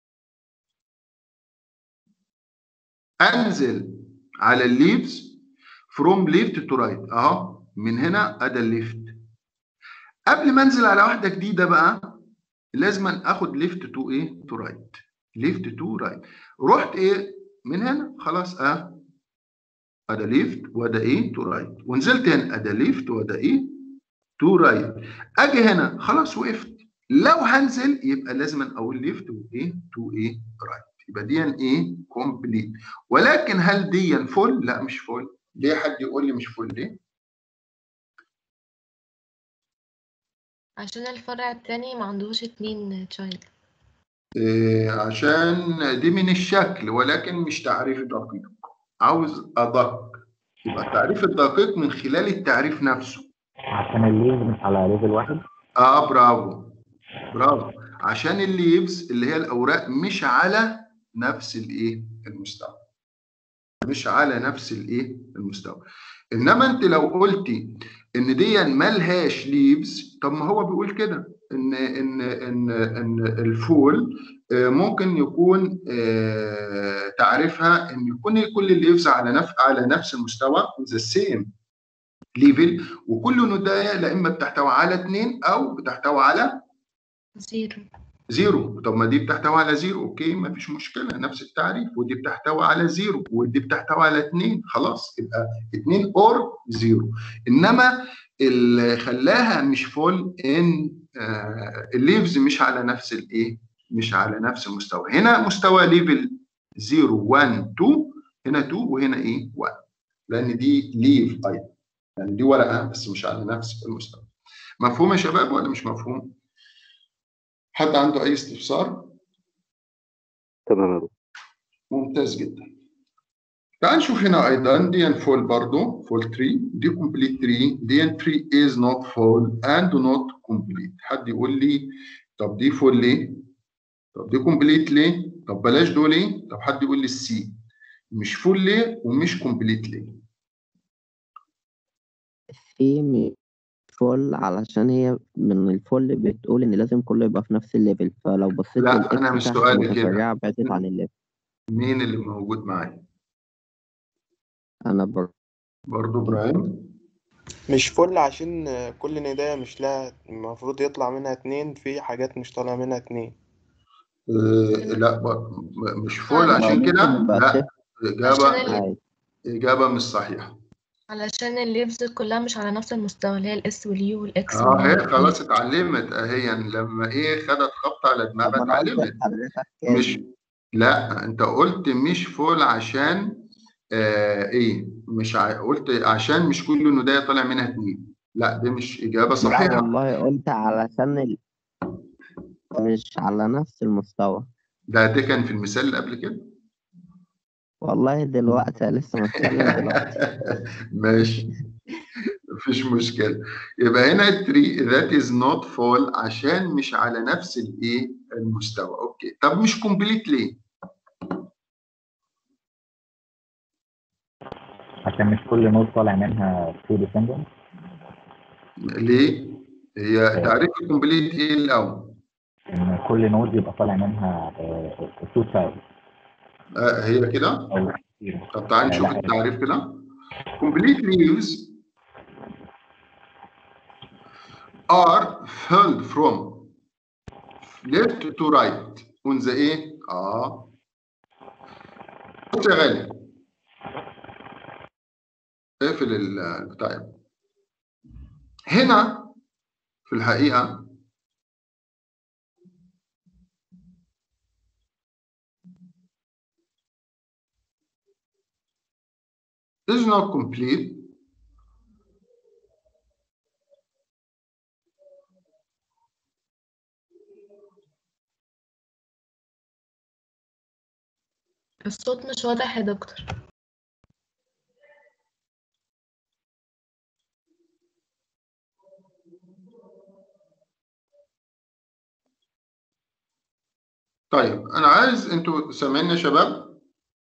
انزل على الليفز فروم ليفت تو رايت اهو من هنا ادي الليفت قبل ما انزل على واحده جديده بقى لازم اخد ليفت تو ايه تو رايت ليفت تو رايت رحت ايه من هنا خلاص اه ادا ليفت ودا ايه تو رايت ونزلت هنا ادا ليفت ودا ايه تو رايت اجي هنا خلاص وقفت لو هنزل يبقى لازم اقول ليفت وايه تو ايه رايت يبقى دي ايه كومبليت ولكن هل دي فول لا مش فول ليه حد يقول لي مش فول ليه عشان الفرع التاني ما عندهوش اتنين تشايلد إيه عشان دي من الشكل ولكن مش تعريف دقيق عاوز ادق يبقى التعريف الدقيق من خلال التعريف نفسه عشان الليف مش على ليفل واحد اه برافو برافو عشان الليفز اللي هي الاوراق مش على نفس الايه المستوى مش على نفس الايه المستوى انما انت لو قلتي ان دي ملهاش ليفز طب ما هو بيقول كده ان ان ان ان الفول آه، ممكن يكون آه، تعريفها ان يكون كل الليفز على نفس على نفس المستوى ذا سيم ليفل وكل ندايه لا اما بتحتوي على اثنين او بتحتوي على زيرو زيرو طب ما دي بتحتوي على زيرو اوكي ما فيش مشكله نفس التعريف ودي بتحتوي على زيرو ودي بتحتوي على اثنين خلاص يبقى اثنين اور زيرو انما اللي خلاها مش فول ان آه الليفز مش على نفس الايه مش على نفس المستوى هنا مستوى ليفل 0 1 2 هنا 2 وهنا ايه 1 لان دي ليف ايضا يعني دي ورقه بس مش على نفس المستوى مفهوم يا شباب ولا مش مفهوم؟ حد عنده اي استفسار؟ تمام يا دكتور ممتاز جدا. تعال نشوف هنا ايضا دي فول برضو فول 3 دي كومبليت 3 دي 3 is not full and not complete حد يقول لي طب دي فول ليه؟ طب دي كومبليت ليه؟ طب بلاش دول ليه؟ طب حد يقول لي السي مش فول ليه ومش كومبليت ليه؟ في فول علشان هي من الفل بتقول ان لازم كله يبقى في نفس الليفل فلو بصيت لا، للاكس أنا مش تحت سؤالي كده. متفرعة بعدت عن الليفل مين اللي موجود معايا انا بر... برضو ابراهيم مش فل عشان كل نداية مش لها المفروض يطلع منها اتنين في حاجات مش طالع منها اتنين آه لا ب- م- مش فول آه، عشان ممكن كده يبقى لا صفر اجابه عشان ال- عادي اجابه مش صحيحه علشان الليفز كلها مش على نفس المستوى اللي هي الاس واليو والاكس اه هي والواي خلاص اتعلمت اهي لما ايه خدت خبط على طب دماغها انا قلت اتعلمت لحضرتك كام مش لا انت قلت مش فول عشان آه ايه مش ع... قلت عشان مش كل نداية طالع منها اتنين لا دي مش اجابة لا صحيحة والله قلت علشان ال... مش على نفس المستوى ده ده كان في المثال اللي قبل كده والله دلوقتي لسه متكلم دلوقتي ماشي مفيش مشكلة يبقى هنا التري that is not full عشان مش على نفس الايه المستوى اوكي طب مش كومبليت ليه؟ عشان مش كل نود طالع منها تو ديسندنت ليه؟ هي تعريف الكومبليت ايه الاول؟ ان كل نود يبقى طالع منها تو تشايلد آه هي كده؟ او كتير طب تعال نشوف لا. التعريف كده complete leaves are filled from left to right on the ايه اه بص يا غالي اقفل ال- البتاع ده. هنا في الحقيقة is not complete الصوت مش واضح يا دكتور طيب انا عايز انتوا سامعيني يا شباب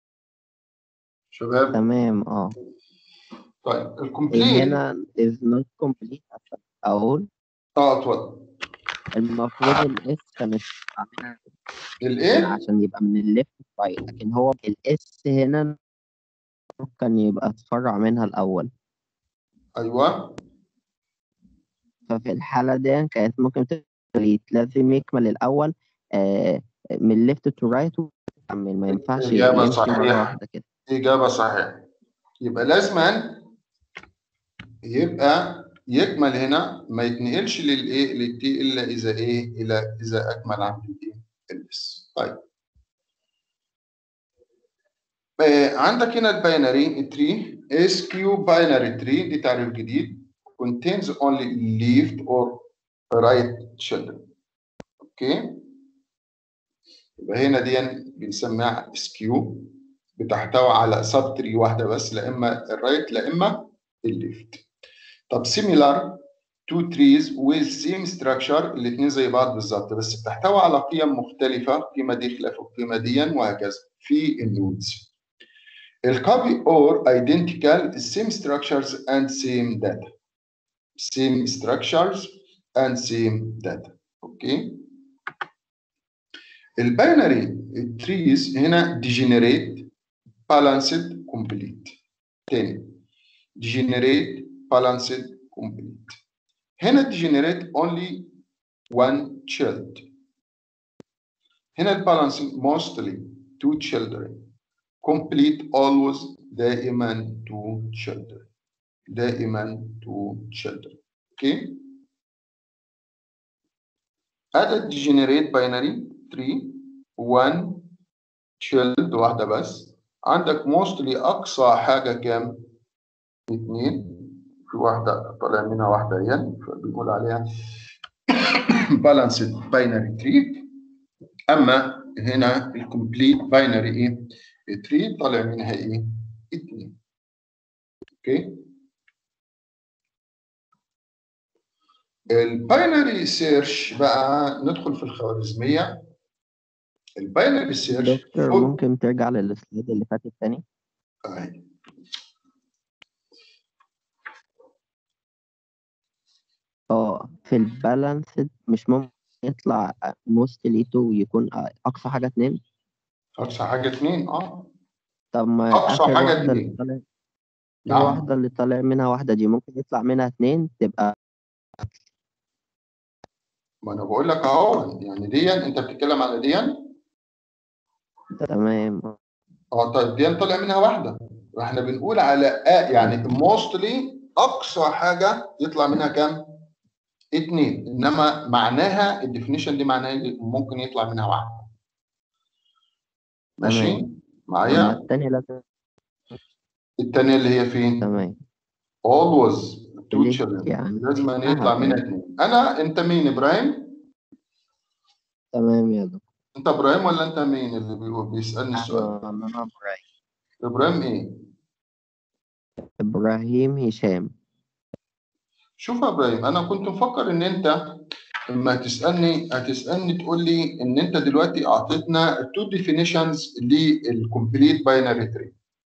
شباب تمام اه طيب الكومبليت هنا is not complete عشان اقول اه اتفضل المفروض الاس كانت عاملها الايه عشان يبقى من الليفت رايت لكن هو الاس هنا كان يبقى اتفرع منها الاول ايوه ففي الحالة دي كانت ممكن تبقى لازم يكمل الأول آه من left to right ويكمل ما ينفعش إجابة يمشي مرة صحيحة. واحدة كده اجابه صحيحه يبقى لازما يبقى يكمل هنا ما يتنقلش للايه للتي الا اذا ايه الى اذا اكمل عند الايه الاس طيب آه عندك هنا الباينري تري اس كيو باينري تري دي تعريف جديد contains only left or right children اوكي يبقى هنا دي بنسميها سكيو بتحتوي على سب تري واحده بس لا اما الرايت لا اما الليفت طب similar two trees with same structure الاثنين زي بعض بالظبط بس بتحتوي على قيم مختلفه القيمه دي خلاف القيمه دي وهكذا في النودز الكوبي or identical same structures and same data same structures and same data اوكي الباينري تريز هنا degenerate balanced complete تاني degenerate balanced complete هنا degenerate only one child هنا البالانسنج mostly two children complete always دائما two children دائما two children اوكي هذا degenerate binary 3 1 child واحدة بس عندك mostly أقصى حاجة كام؟ اتنين في واحدة طالع منها واحدة يعني فبنقول عليها balanced binary tree أما هنا الكومبليت باينري إيه؟ تري طالع منها إيه؟ اتنين أوكي؟ الباينري سيرش بقى ندخل في الخوارزمية الباينري سيرش دكتور ممكن ترجع للسلايد اللي فاتت تاني أهي. اه في البالانسد مش ممكن يطلع موستلي تو يكون اقصى حاجه اتنين اقصى حاجه اتنين اه طب ما أقصى اخر حاجة واحده اللي اتنين. طالع نعم. الواحده اللي طالع منها واحده دي ممكن يطلع منها اتنين تبقى ما انا بقول لك اهو يعني دي انت بتتكلم على دي تمام اه طيب دي طلع منها واحده احنا بنقول على آه يعني موستلي اقصى حاجه يطلع منها كام؟ اتنين انما معناها الديفينيشن دي معناها إيه؟ ممكن يطلع منها واحده ماشي تمام. اما معايا التانية لازم التانية اللي هي فين؟ تمام always two ليه children يعني؟ لازم أن آه، يطلع منها تمام. اتنين انا انت مين ابراهيم؟ تمام يا دكتور انت ابراهيم ولا انت مين اللي بي- بيسالني السؤال؟ انا أنا ابراهيم ابراهيم ايه؟ ابراهيم هشام شوف يا ابراهيم انا كنت مفكر ان انت لما هتسالني هتسالني تقول لي ان انت دلوقتي اعطيتنا تو ديفينيشنز للكومبليت باينري تري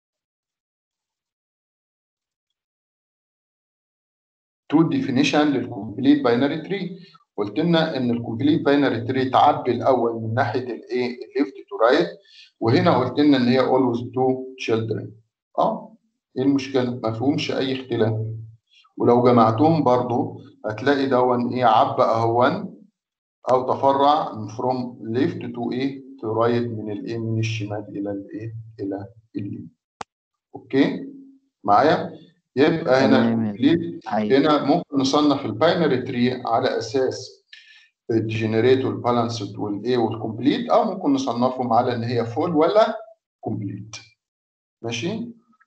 تو ديفينيشن للكومبليت باينري تري قلت لنا ان الكومبليت باينري تري تعبي الاول من ناحيه الايه الليفت تو رايت وهنا قلت لنا ان هي اولويز تو تشيلدرن اه ايه المشكله ما فيهمش اي اختلاف ولو جمعتهم برضو هتلاقي دون ايه عبى اهون او تفرع من فروم ليفت تو ايه تو رايت من الايه من الشمال الى الايه الى اليمين اوكي معايا يبقى هنا تمام. الكومبليت ايوه هنا ممكن نصنف الباينري تري على اساس الجنريت والبالانسد والايه والكومبليت او ممكن نصنفهم على ان هي فول ولا كومبليت ماشي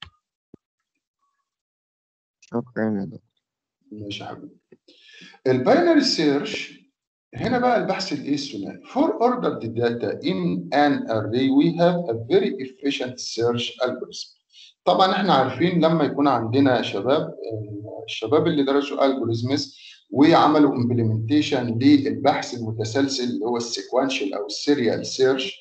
شكرا يا دكتور ماشي يا حبيبي الباينري سيرش هنا بقى البحث الايه الثنائي for ordered data in an array we have a very efficient search algorithm طبعا احنا عارفين لما يكون عندنا شباب آه، الشباب اللي درسوا الجوريزمز وعملوا امبلمنتيشن للبحث المتسلسل اللي هو السيكوانشال او السيريال سيرش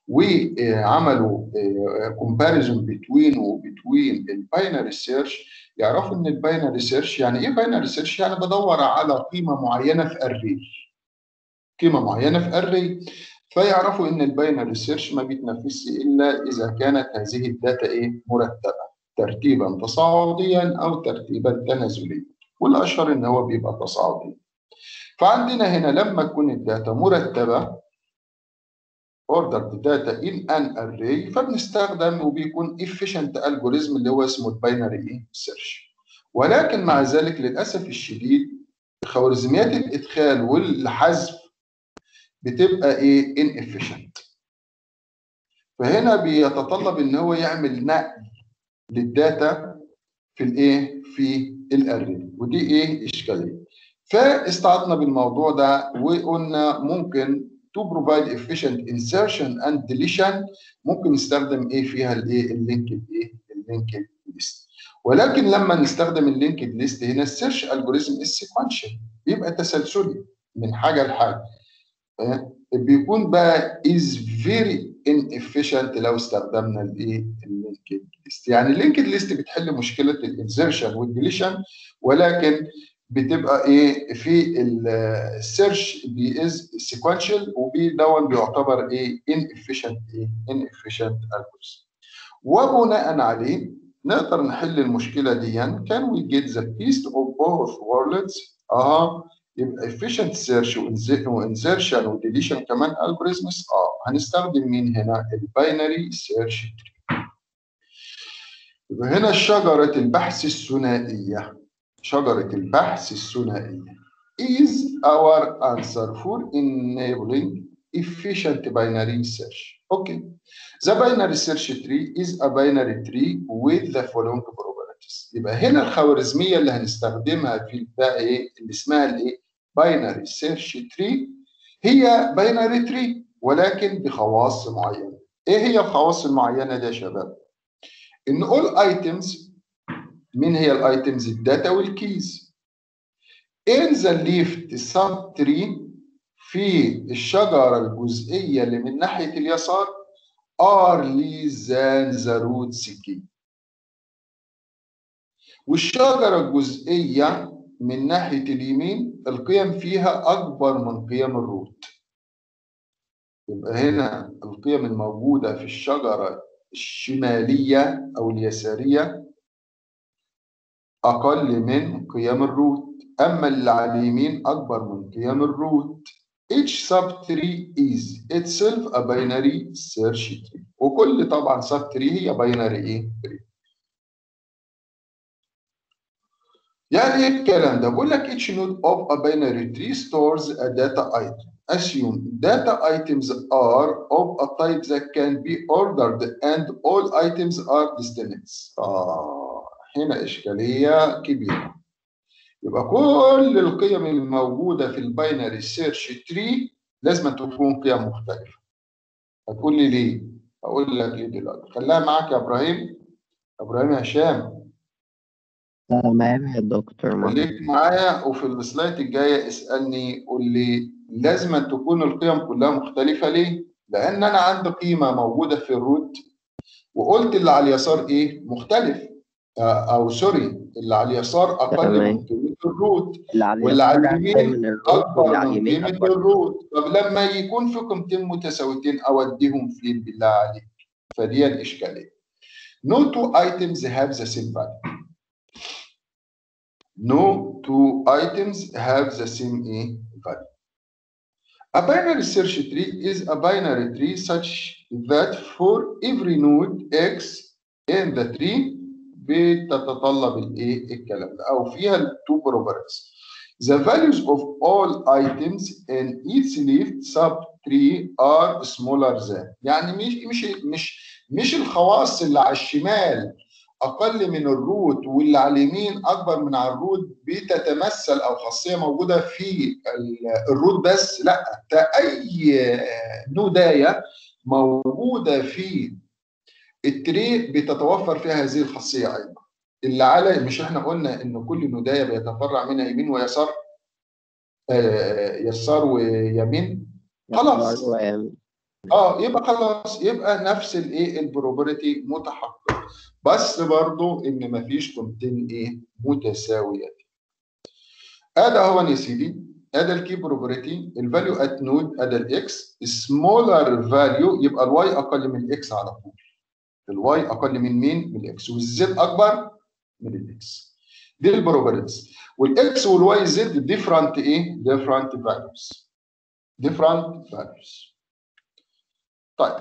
وعملوا كومباريزون بتوين وبتوين الباينري سيرش يعرفوا ان الباينري سيرش يعني ايه باينري سيرش يعني بدور على قيمه معينه في اري قيمه معينه في اري فيعرفوا ان الباينري سيرش ما بيتنفذش الا اذا كانت هذه الداتا ايه مرتبه ترتيبا تصاعديا او ترتيبا تنازليا والاشهر ان هو بيبقى تصاعدي فعندنا هنا لما تكون الداتا مرتبه ordered data in an array فبنستخدم وبيكون efficient algorithm اللي هو اسمه الباينري سيرش ولكن مع ذلك للاسف الشديد خوارزميات الادخال والحذف بتبقى ايه inefficient فهنا بيتطلب ان هو يعمل نقل للداتا في الايه في الاري ودي ايه اشكاليه فاستعدنا بالموضوع ده وقلنا ممكن to provide efficient insertion and deletion ممكن نستخدم ايه فيها الايه اللينكد ايه اللينكد ليست ولكن لما نستخدم اللينكد ليست هنا السيرش الجوريزم السيكونشال بيبقى تسلسلي من حاجه لحاجه آه، بيكون بقى is very inefficient لو استخدمنا الايه اللينكد ليست يعني اللينكد ليست بتحل مشكله الانسرشن والديليشن ولكن بتبقى ايه في السيرش بي از سيكونشال وبي دون بيعتبر ايه inefficient ايه inefficient algorithm وبناء عليه نقدر نحل المشكله دي can we get the best of both worlds اه يبقى efficient search وانسرشن وديليشن كمان algorithms اه هنستخدم مين هنا الباينري سيرش تري يبقى هنا شجره البحث الثنائيه شجرة البحث الثنائية is our answer for enabling efficient binary search. Okay. The binary search tree is a binary tree with the following properties. يبقى هنا الخوارزمية اللي هنستخدمها في بقى ايه اللي اسمها الايه binary search tree هي binary tree ولكن بخواص معينة. ايه هي الخواص المعينة دي يا شباب؟ ان all items مين هي الايتمز الداتا والكيز in the left sub tree في الشجرة الجزئية اللي من ناحية اليسار are less than the root key والشجرة الجزئية من ناحية اليمين القيم فيها أكبر من قيم الروت يبقى هنا القيم الموجودة في الشجرة الشمالية أو اليسارية أقل من قيم الروت أما اللي على اليمين أكبر من قيم الروت each subtree is itself a binary search tree وكل طبعا subtree هي binary ايه tree يعني ايه الكلام ده بقول لك each node of a binary tree stores a data item assume data items are of a type that can be ordered and all items are destinates آه هنا إشكالية كبيرة يبقى كل القيم الموجودة في الباينري سيرش تري لازم تكون قيم مختلفة هتقول لي ليه؟ أقول لك ليه دلوقتي خليها معاك يا إبراهيم إبراهيم هشام تمام يا دكتور محمد خليك معايا وفي السلايد الجاية اسألني قول لي لازم تكون القيم كلها مختلفة ليه؟ لأن أنا عندي قيمة موجودة في الروت وقلت اللي على اليسار إيه؟ مختلف آه، أو سوري اللي على اليسار أقل تمام. من قيمة الروت اللي على واللي على اليسار أقل اليمين من الروت واللي أكبر على من اليمين قيمة أكبر الروت طب لما يكون في قيمتين متساويتين أوديهم فين بالله عليك؟ فدي الإشكالية. No two items have the same value. No two items have the same eh, value. A binary search tree is a binary tree such that for every node x in the tree بتتطلب الايه الكلام ده او فيها two properties. The values of all items in each leaf subtree are smaller than يعني مش مش مش مش الخواص اللي على الشمال اقل من الروت واللي على اليمين اكبر من على الروت بتتمثل او خاصيه موجوده في ال- الروت بس لا ده اي نودايه موجوده في التري بتتوفر فيها هذه الخاصيه ايضا اللي على مش احنا قلنا ان كل نودايه بيتفرع منها يمين ويسار آه، يسار ويمين خلاص. و- اه يبقى خلاص يبقى نفس الايه البروبرتي متحقق بس برضو ان مفيش قيمتين ايه متساويتين ادي اهو يا سيدي ادي الكي بروبرتي الفاليو ات نود ادي الاكس سمولر فاليو يبقى الواي اقل من الاكس على طول الواي اقل من مين من الاكس والزد اكبر من الاكس دي البروبرتيز والاكس والواي زد ديفرنت ايه ديفرنت فاليوز ديفرنت فاليوز طيب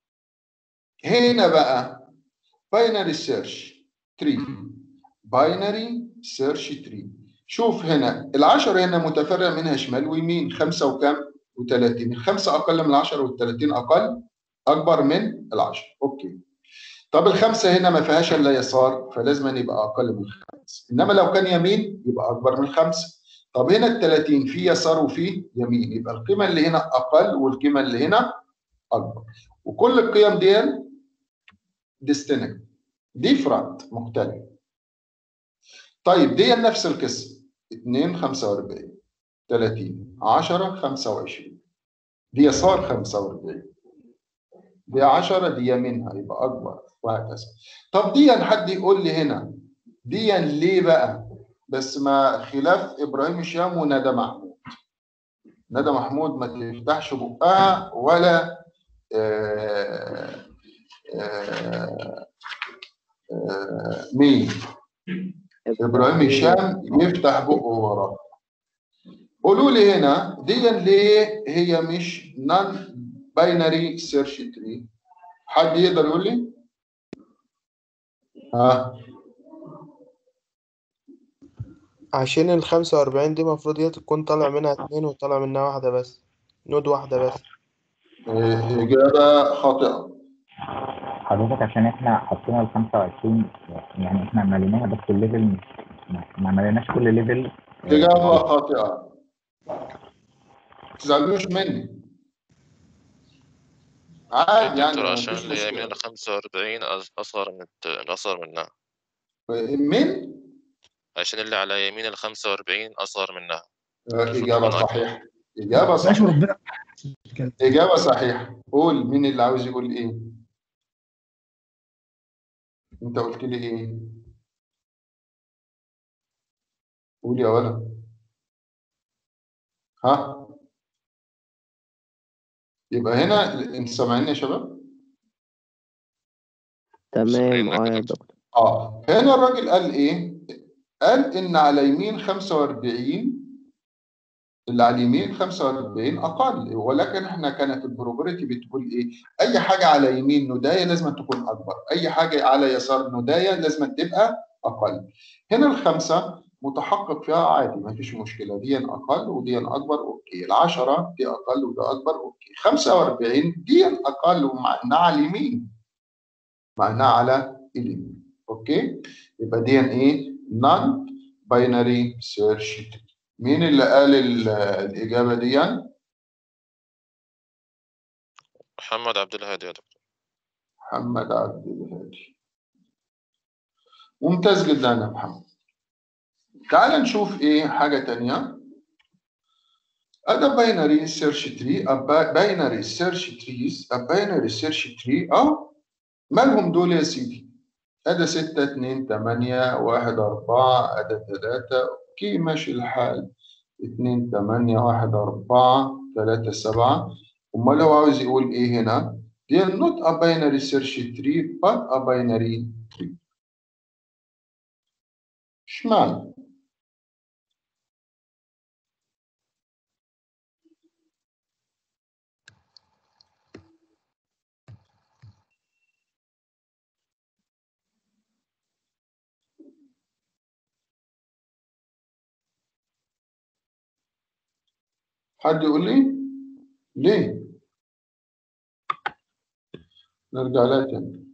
هنا بقى باينري سيرش تري باينري سيرش تري شوف هنا العشرة هنا متفرع منها شمال ويمين خمسة وكم و30 الخمسة أقل من العشرة والثلاثين أقل أكبر من العشرة أوكي طب الخمسة هنا ما فيهاش إلا يسار فلازم يبقى أقل من الخمسة إنما لو كان يمين يبقى أكبر من الخمسة طب هنا ال 30 في يسار وفي يمين يبقى القيمة اللي هنا أقل والقيمة اللي هنا أكبر وكل القيم دي distinct different مختلف طيب دي نفس القصة 2 45 30 10 25 دي يسار 45 دي 10 دي يمينها يبقى أكبر وهكذا طب دي حد يقول لي هنا دي ليه بقى بس ما خلاف إبراهيم هشام وندى محمود ندى محمود ما تفتحش بقها ولا آه آه آه مين ابراهيم هشام يفتح بقه وراه قولوا لي هنا دي ليه هي مش نون باينري سيرش تري حد يقدر يقول لي ها عشان ال 45 دي المفروض هي تكون طالع منها اتنين وطالع منها واحدة بس نود واحدة بس آه، إجابة خاطئة حضرتك عشان احنا حطينا ال 25 يعني احنا مليناها بس الليفل ما- ما مليناش كل ليفل إجابة خاطئة ما تزعلوش مني عادي يعني دكتور ما عشان فيش اللي هي من مشكلة ال 45 أص- أصغر من الت- أصغر منها مين؟ عشان اللي على يمين ال 45 أصغر منها آه، إجابة تكون أكبر. صحيحة إجابة ماشي صحيحة وربنا كده إجابة صحيحة قول مين اللي عاوز يقول إيه؟ أنت قلت لي إيه؟ قول يا ولد ها يبقى هنا انت سامعيني يا شباب تمام سامعينك اه يا يا دكتور. دكتور اه هنا الراجل قال ايه قال ان على يمين 45 اللي على اليمين 45 اقل ولكن احنا كانت البروبابيلتي بتقول ايه اي حاجه على يمين ندايه لازم تكون اكبر اي حاجه على يسار ندايه لازم تبقى اقل هنا الخمسه متحقق فيها عادي ما فيش مشكله دي اقل ودي اكبر اوكي العشرة دي اقل وده اكبر اوكي 45 دي اقل ومع انها على اليمين مع انها على اليمين اوكي يبقى دي ايه نون باينري سيرش تري مين اللي قال ال- الاجابه دي محمد عبد الهادي يا دكتور محمد عبد الهادي ممتاز جدا يا محمد تعال نشوف ايه حاجه تانية أدا باينري سيرش تري باينري سيرش تريز باينري سيرش تري اه مالهم دول يا سيدي أدا ستة اتنين تمانية واحد أربعة أدا تلاتة أوكي ماشي الحال اتنين تمانية واحد أربعة تلاتة سبعة أمال هو عاوز يقول إيه هنا؟ They are not a binary search tree but a binary tree. اشمعنى؟ حد يقول لي؟ ليه؟ نرجع لها تاني.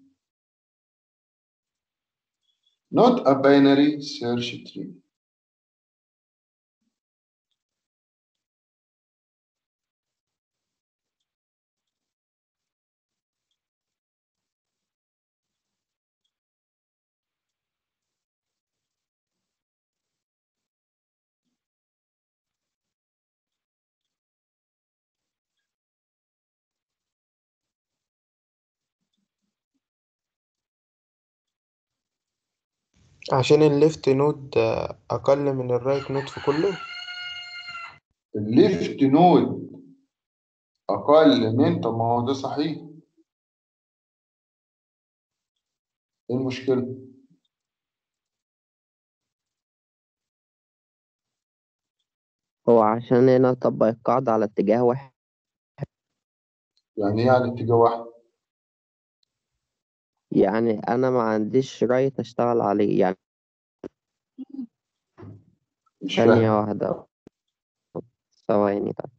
Not a binary search tree. عشان الليفت نود آه، أقل من الرايت نود في كله الليفت نود أقل من طب ما هو ده صحيح. إيه المشكلة؟ هو عشان هنا طبق القاعدة على اتجاه واحد يعني إيه على اتجاه واحد؟ يعني أنا ما عنديش رايت أشتغل عليه يعني مش ثانية فاهم واحدة ثواني طيب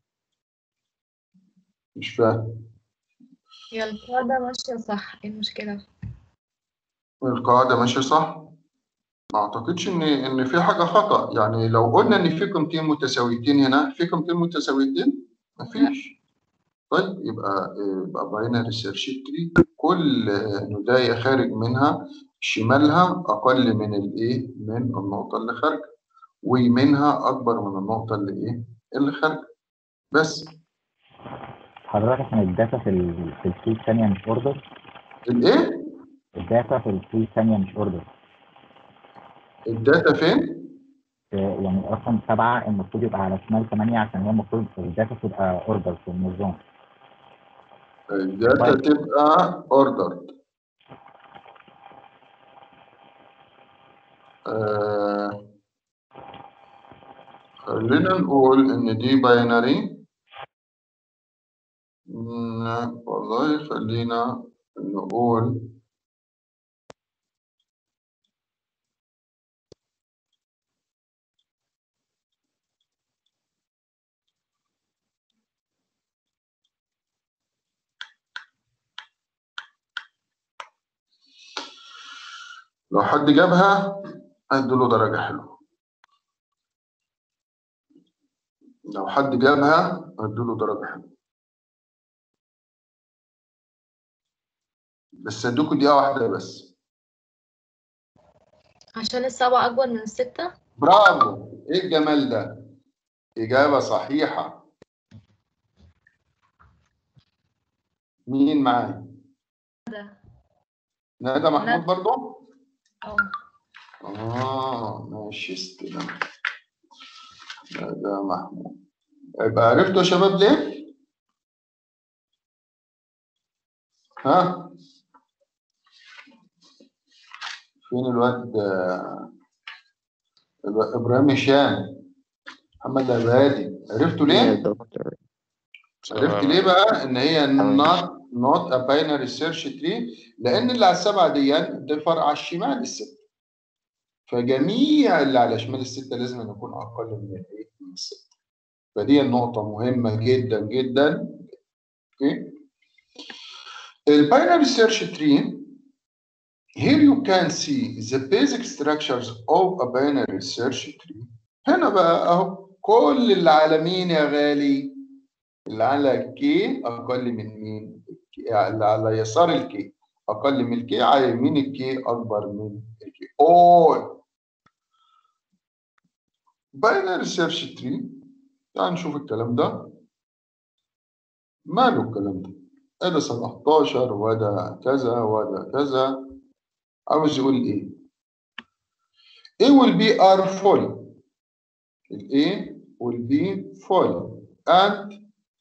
مش فاهم. هي القاعدة ماشية صح ايه المشكلة؟ القاعدة ماشية صح؟ ما أعتقدش إن إن في حاجة خطأ، يعني لو قلنا إن في قيمتين متساويتين هنا، في قيمتين متساويتين؟ مفيش. طيب يبقى يبقى باينري سيرش تري كل نداية خارج منها شمالها أقل من الإيه؟ من النقطة اللي خارجة ويمينها أكبر من النقطة اللي إيه؟ اللي خارجة بس حضرتك احنا الداتا في ال في الكي الثانية مش اوردر الإيه؟ الداتا في الكي الثانية مش اوردر الداتا فين؟ يعني رقم سبعة المفروض يبقى على شمال ثمانية عشان هي المفروض الداتا تبقى اوردر في النظام الداتا تبقى ordered آه خلينا نقول إن دي باينري والله خلينا نقول لو حد جابها اديله درجة حلوة لو حد جابها اديله درجة حلوة بس ادوكوا دقيقة واحدة بس عشان السبعة أكبر من الستة برافو ايه الجمال ده إجابة صحيحة مين معايا؟ ندى محمود ندى. برضو؟ اه اه ماشي استلم ده محمود يبقى عرفتوا يا شباب ليه؟ ها؟ فين الواد آه، الواد ابراهيم هشام محمد عبادي عرفتوا يا ليه؟ دكتور عرفت ليه بقى ان هي not not a binary search tree لان اللي على السبعه دي ده فرع على الشمال السته فجميع اللي على شمال السته لازم أن يكون اقل من الايه من السته فدي النقطه مهمه جدا جدا اوكي الباينري سيرش تري here you can see the basic structures of a binary search tree هنا بقى اهو كل اللي على مين يا غالي اللي على الكي اقل من مين الكي- اللي على يسار الكي اقل من الكي على يمين الكي اكبر من الكي all binary search tree تعال نشوف الكلام ده ماله الكلام ده ادي 17 وده كذا وده كذا عاوز يقول ايه A will be R full ال A will be full and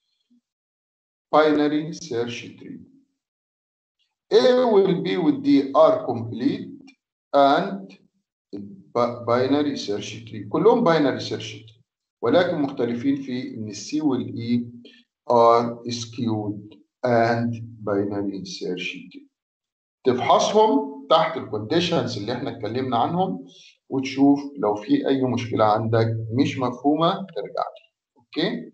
binary search tree. A will be with the R complete and bi- binary search tree. كلهم binary search tree ولكن مختلفين في ان السي والاي are skewed and binary search tree. تفحصهم تحت الكونديشنز اللي احنا اتكلمنا عنهم وتشوف لو في اي مشكله عندك مش مفهومه ترجع لي اوكي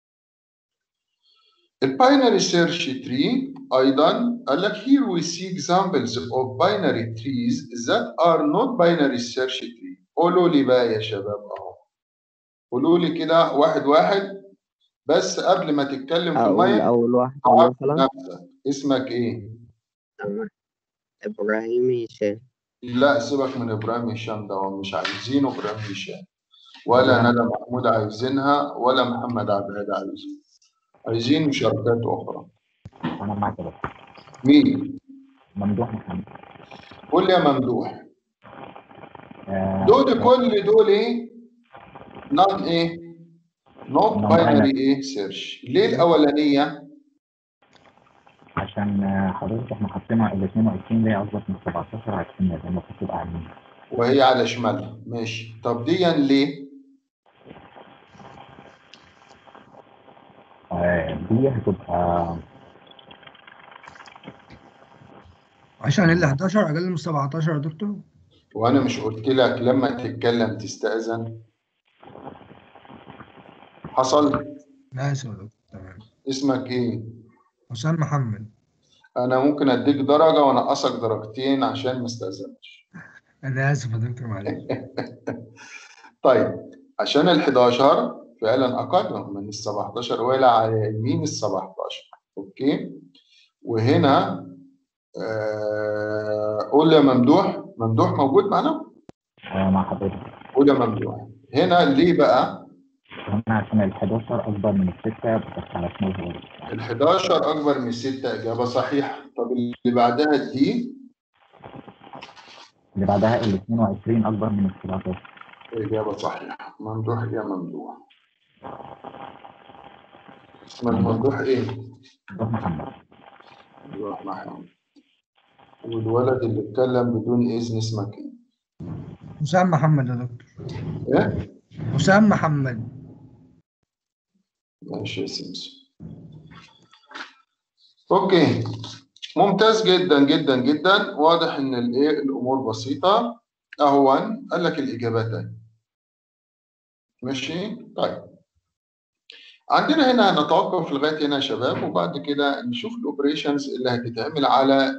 الباينري سيرش تري ايضا قال لك here we see examples of binary trees that are not binary search tree قولوا لي بقى يا شباب اهو قولوا لي كده واحد واحد بس قبل ما تتكلم في أقول المايك أول واحد عرف مثلا نفسك اسمك ايه تمام. إبراهيم هشام لا سيبك من ابراهيم هشام ده هو مش عايزينه ابراهيم هشام ولا ندى محمود عايزينها ولا محمد عباد عايزين عايزين مشاركات اخرى انا معاك يا دكتور مين ممدوح محمد قول لي يا ممدوح آه، دول كل دول ايه نون ايه نوت Non باينري ايه سيرش ليه الاولانيه عشان آه، حضرتك احنا حاطينها ال 22 اللي هي اصغر من 17 على السن زي ما كنت تبقى عاملين وهي على شمالها ماشي طب دي ليه آه، دي هتبقى عشان ال 11 اقل من 17 يا دكتور وانا مش قلت لك لما تتكلم تستأذن حصل ماشي يا دكتور تمام اسمك ايه حسام محمد انا ممكن اديك درجه وانقصك درجتين عشان ما استاذنتش انا اسف يا دكتور معلش طيب عشان ال 11 فعلا اقل من ال 17 ولا على يمين ال 17 اوكي وهنا آه قول يا ممدوح ممدوح موجود معانا آه، مع حضرتك قول يا ممدوح هنا ليه بقى هنا عشان ال 11 اكبر من الستة بس على شمالها برضه ال 11 اكبر من 6 اجابه صحيحه طب اللي بعدها دي اللي بعدها ال 22 اكبر من ال 17 اجابه صحيحه ممدوح يا ممدوح اسمك ممدوح ايه ممدوح محمد ممدوح محمد والولد اللي اتكلم بدون اذن اسمك ايه حسام محمد يا دكتور ايه حسام محمد ماشي يا سمسم اوكي ممتاز جدا جدا جدا واضح ان الايه الامور بسيطه اهو قال لك الاجابات اهي ماشي طيب عندنا هنا هنتوقف لغايه هنا يا شباب وبعد كده نشوف الاوبريشنز اللي هتتعمل على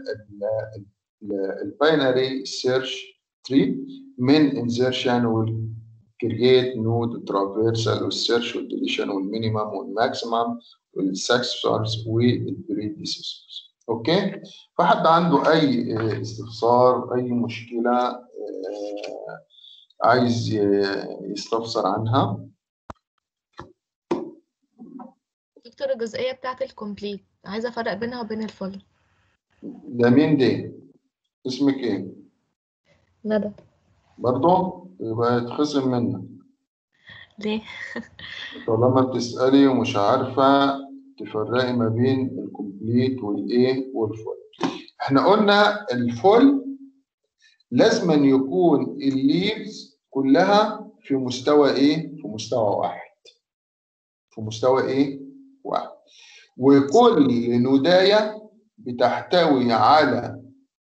الباينري سيرش تري من انزرشن وال كرييت نود ترافيرسال والسيرش والديليشن والمينيمم والماكسيمم والسكسورز والبريديسيسورز اوكي فحد عنده اي آه، استفسار اي مشكله آه، عايز ي- يستفسر عنها دكتور الجزئية بتاعت الكومبليت عايزة أفرق بينها وبين الفول ده مين دي اسمك ايه ندى برضه يبقى يتخصم منك ليه طالما بتسألي ومش عارفة تفرقي ما بين الكومبليت والايه والفول احنا قلنا الفول لازم أن يكون الليفز كلها في مستوى ايه في مستوى واحد في مستوى ايه واحد وكل نداية بتحتوي على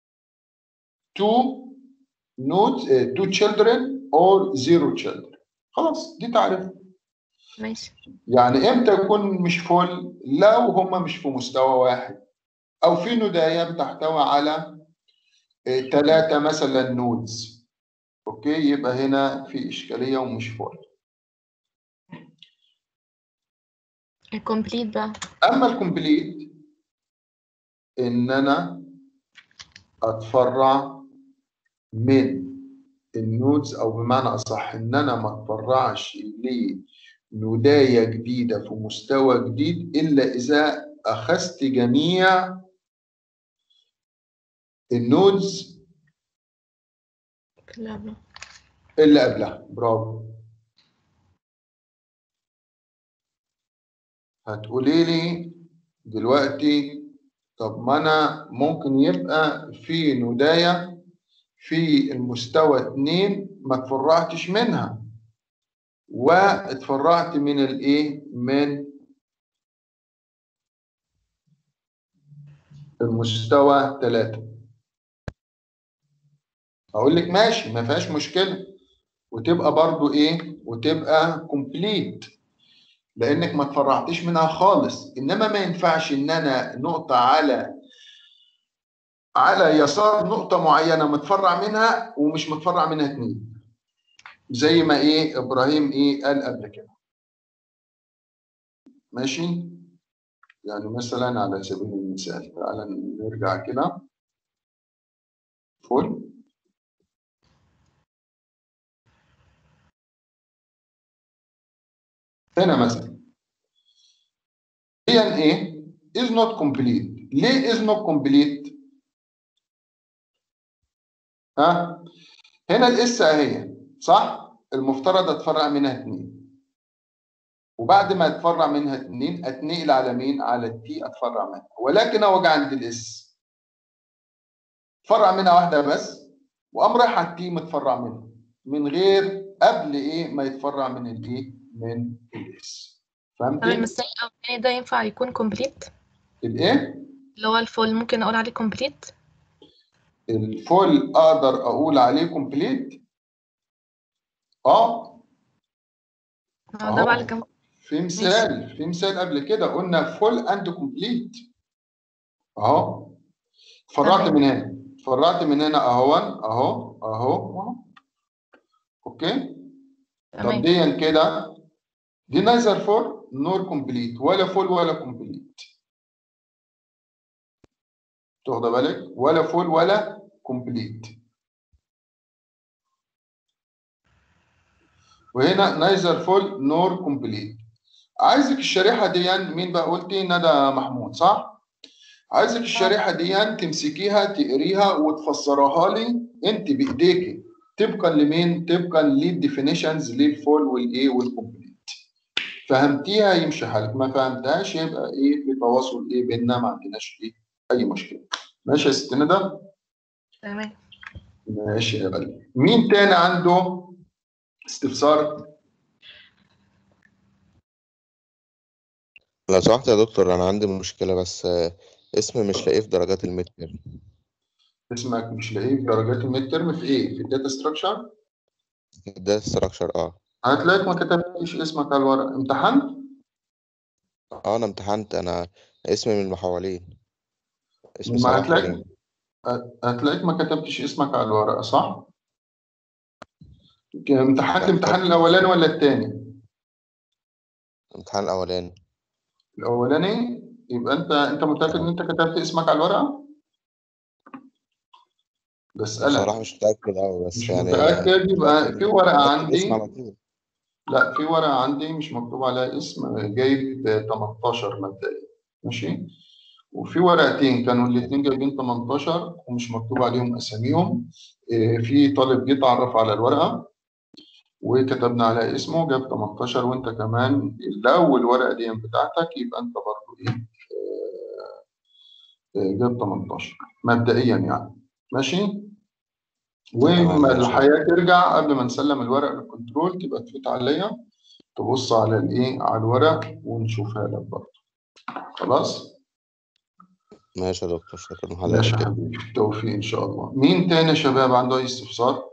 two nodes uh, two children or zero children خلاص دي تعرف ماشي يعني امتى يكون مش فل لو هما مش في مستوى واحد او في نداية بتحتوي على ثلاثة مثلا نودز اوكي يبقى هنا في اشكالية ومش فل الكومبليت بقى اما الكومبليت ان انا اتفرع من النودز او بمعنى اصح ان انا ما اتفرعش لندايه جديده في مستوى جديد الا اذا اخذت جميع النودز لا لا اللي قبلها برافو هتقولي لي دلوقتي طب ما انا ممكن يبقى في ندايه في المستوى اتنين ما اتفرعتش منها واتفرعت من الايه من المستوى ثلاثة اقول لك ماشي ما فيهاش مشكله وتبقى برضو ايه وتبقى كومبليت لانك ما اتفرعتش منها خالص انما ما ينفعش ان انا نقطه على على يسار نقطه معينه متفرع منها ومش متفرع منها اتنين زي ما ايه ابراهيم ايه قال قبل كده ماشي يعني مثلا على سبيل المثال تعالى نرجع كده فول هنا مثلا DNA is not complete ليه is not complete ها هنا الاس اهي صح المفترض اتفرع منها اتنين وبعد ما اتفرع منها اتنين اتنقل على مين على التي اتفرع منها ولكن اوجع عند الاس فرع منها واحده بس وقام رايح على التي متفرع منها من غير قبل ايه ما يتفرع من الايه من الاس طب فهمت المثال الأولاني ده ينفع يكون كومبليت الايه اللي هو الفول ممكن أقول عليه كومبليت الفول اقدر اقول عليه كومبليت اه ما هو ده بقى اللي أهو. كان في مثال في مثال قبل كده قلنا فول اند كومبليت اهو اتفرعت تمام. من هنا اتفرعت من هنا اهو اهو اهو اهو اوكي طب تمام دي كده دي نايزر فول نور كومبليت ولا فول ولا كومبليت تاخد بالك ولا فول ولا كومبليت وهنا نايزر فول نور كومبليت عايزك الشريحه دي مين بقى قلتي ندى محمود صح عايزك الشريحه دي تمسكيها تقريها وتفسرها لي انت بايديكي طبقا لمين طبقا للديفينيشنز للفول والايه والكومبليت فهمتيها يمشي حالك ما فهمتهاش يبقى ايه في تواصل ايه بيننا ما عندناش ايه اي مشكله ماشي يا ست ندى تمام ماشي يا غالي مين تاني عنده استفسار لو سمحت يا دكتور أنا عندي مشكلة بس آه، اسمي مش لاقيه في درجات الميد تيرم اسمك مش لاقيه في درجات الميد ترم في ايه في الداتا ستراكشر ده ستراكشر اه هتلاقيك ما كتبتش اسمك على الورق امتحنت اه أنا امتحنت أنا اسمي من المحولين اسمي ما صلاح هتلاقي كريم هتلاقيك ما كتبتش اسمك على الورقه صح امتحنت الامتحان الاولاني ولا الثاني الامتحان الأولاني الاولاني يبقى انت انت متاكد ان انت كتبت اسمك على الورقه بسالك بصراحة مش متأكد أوي بس مش يعني متاكد يبقى في ورقه بكتب عندي اسمي على طول لا في ورقة عندي مش مكتوب عليها اسم جايب 18 مبدئيا ماشي وفي ورقتين كانوا الاتنين جايبين 18 ومش مكتوب عليهم أساميهم إيه، في طالب جه اتعرف على الورقة وكتبنا على اسمه جاب 18 وانت كمان لو الورقه دي بتاعتك يبقى انت برضه ايه آه، آه، جاب 18 مبدئيا يعني ماشي وما تمام، ماشي. الحياه ترجع قبل ما نسلم الورق للكنترول تبقى تفوت عليا تبص على الايه على الورق ونشوفها لك برضه خلاص ماشي يا دكتور شكرا ماشي لحضرتك يا حبيبي بالتوفيق ان شاء الله مين تاني يا شباب عنده اي استفسار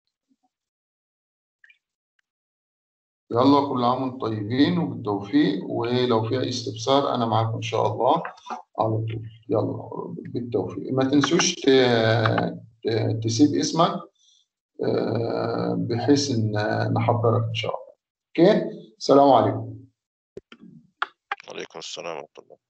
يلا كل عام وانتم طيبين وبالتوفيق ولو في اي استفسار انا معاكم ان شاء الله على طول يلا بالتوفيق ما تنسوش ت- ت- تسيب اسمك آه، بحيث ان نحضرك ان شاء الله اوكي السلام عليكم وعليكم السلام ورحمة الله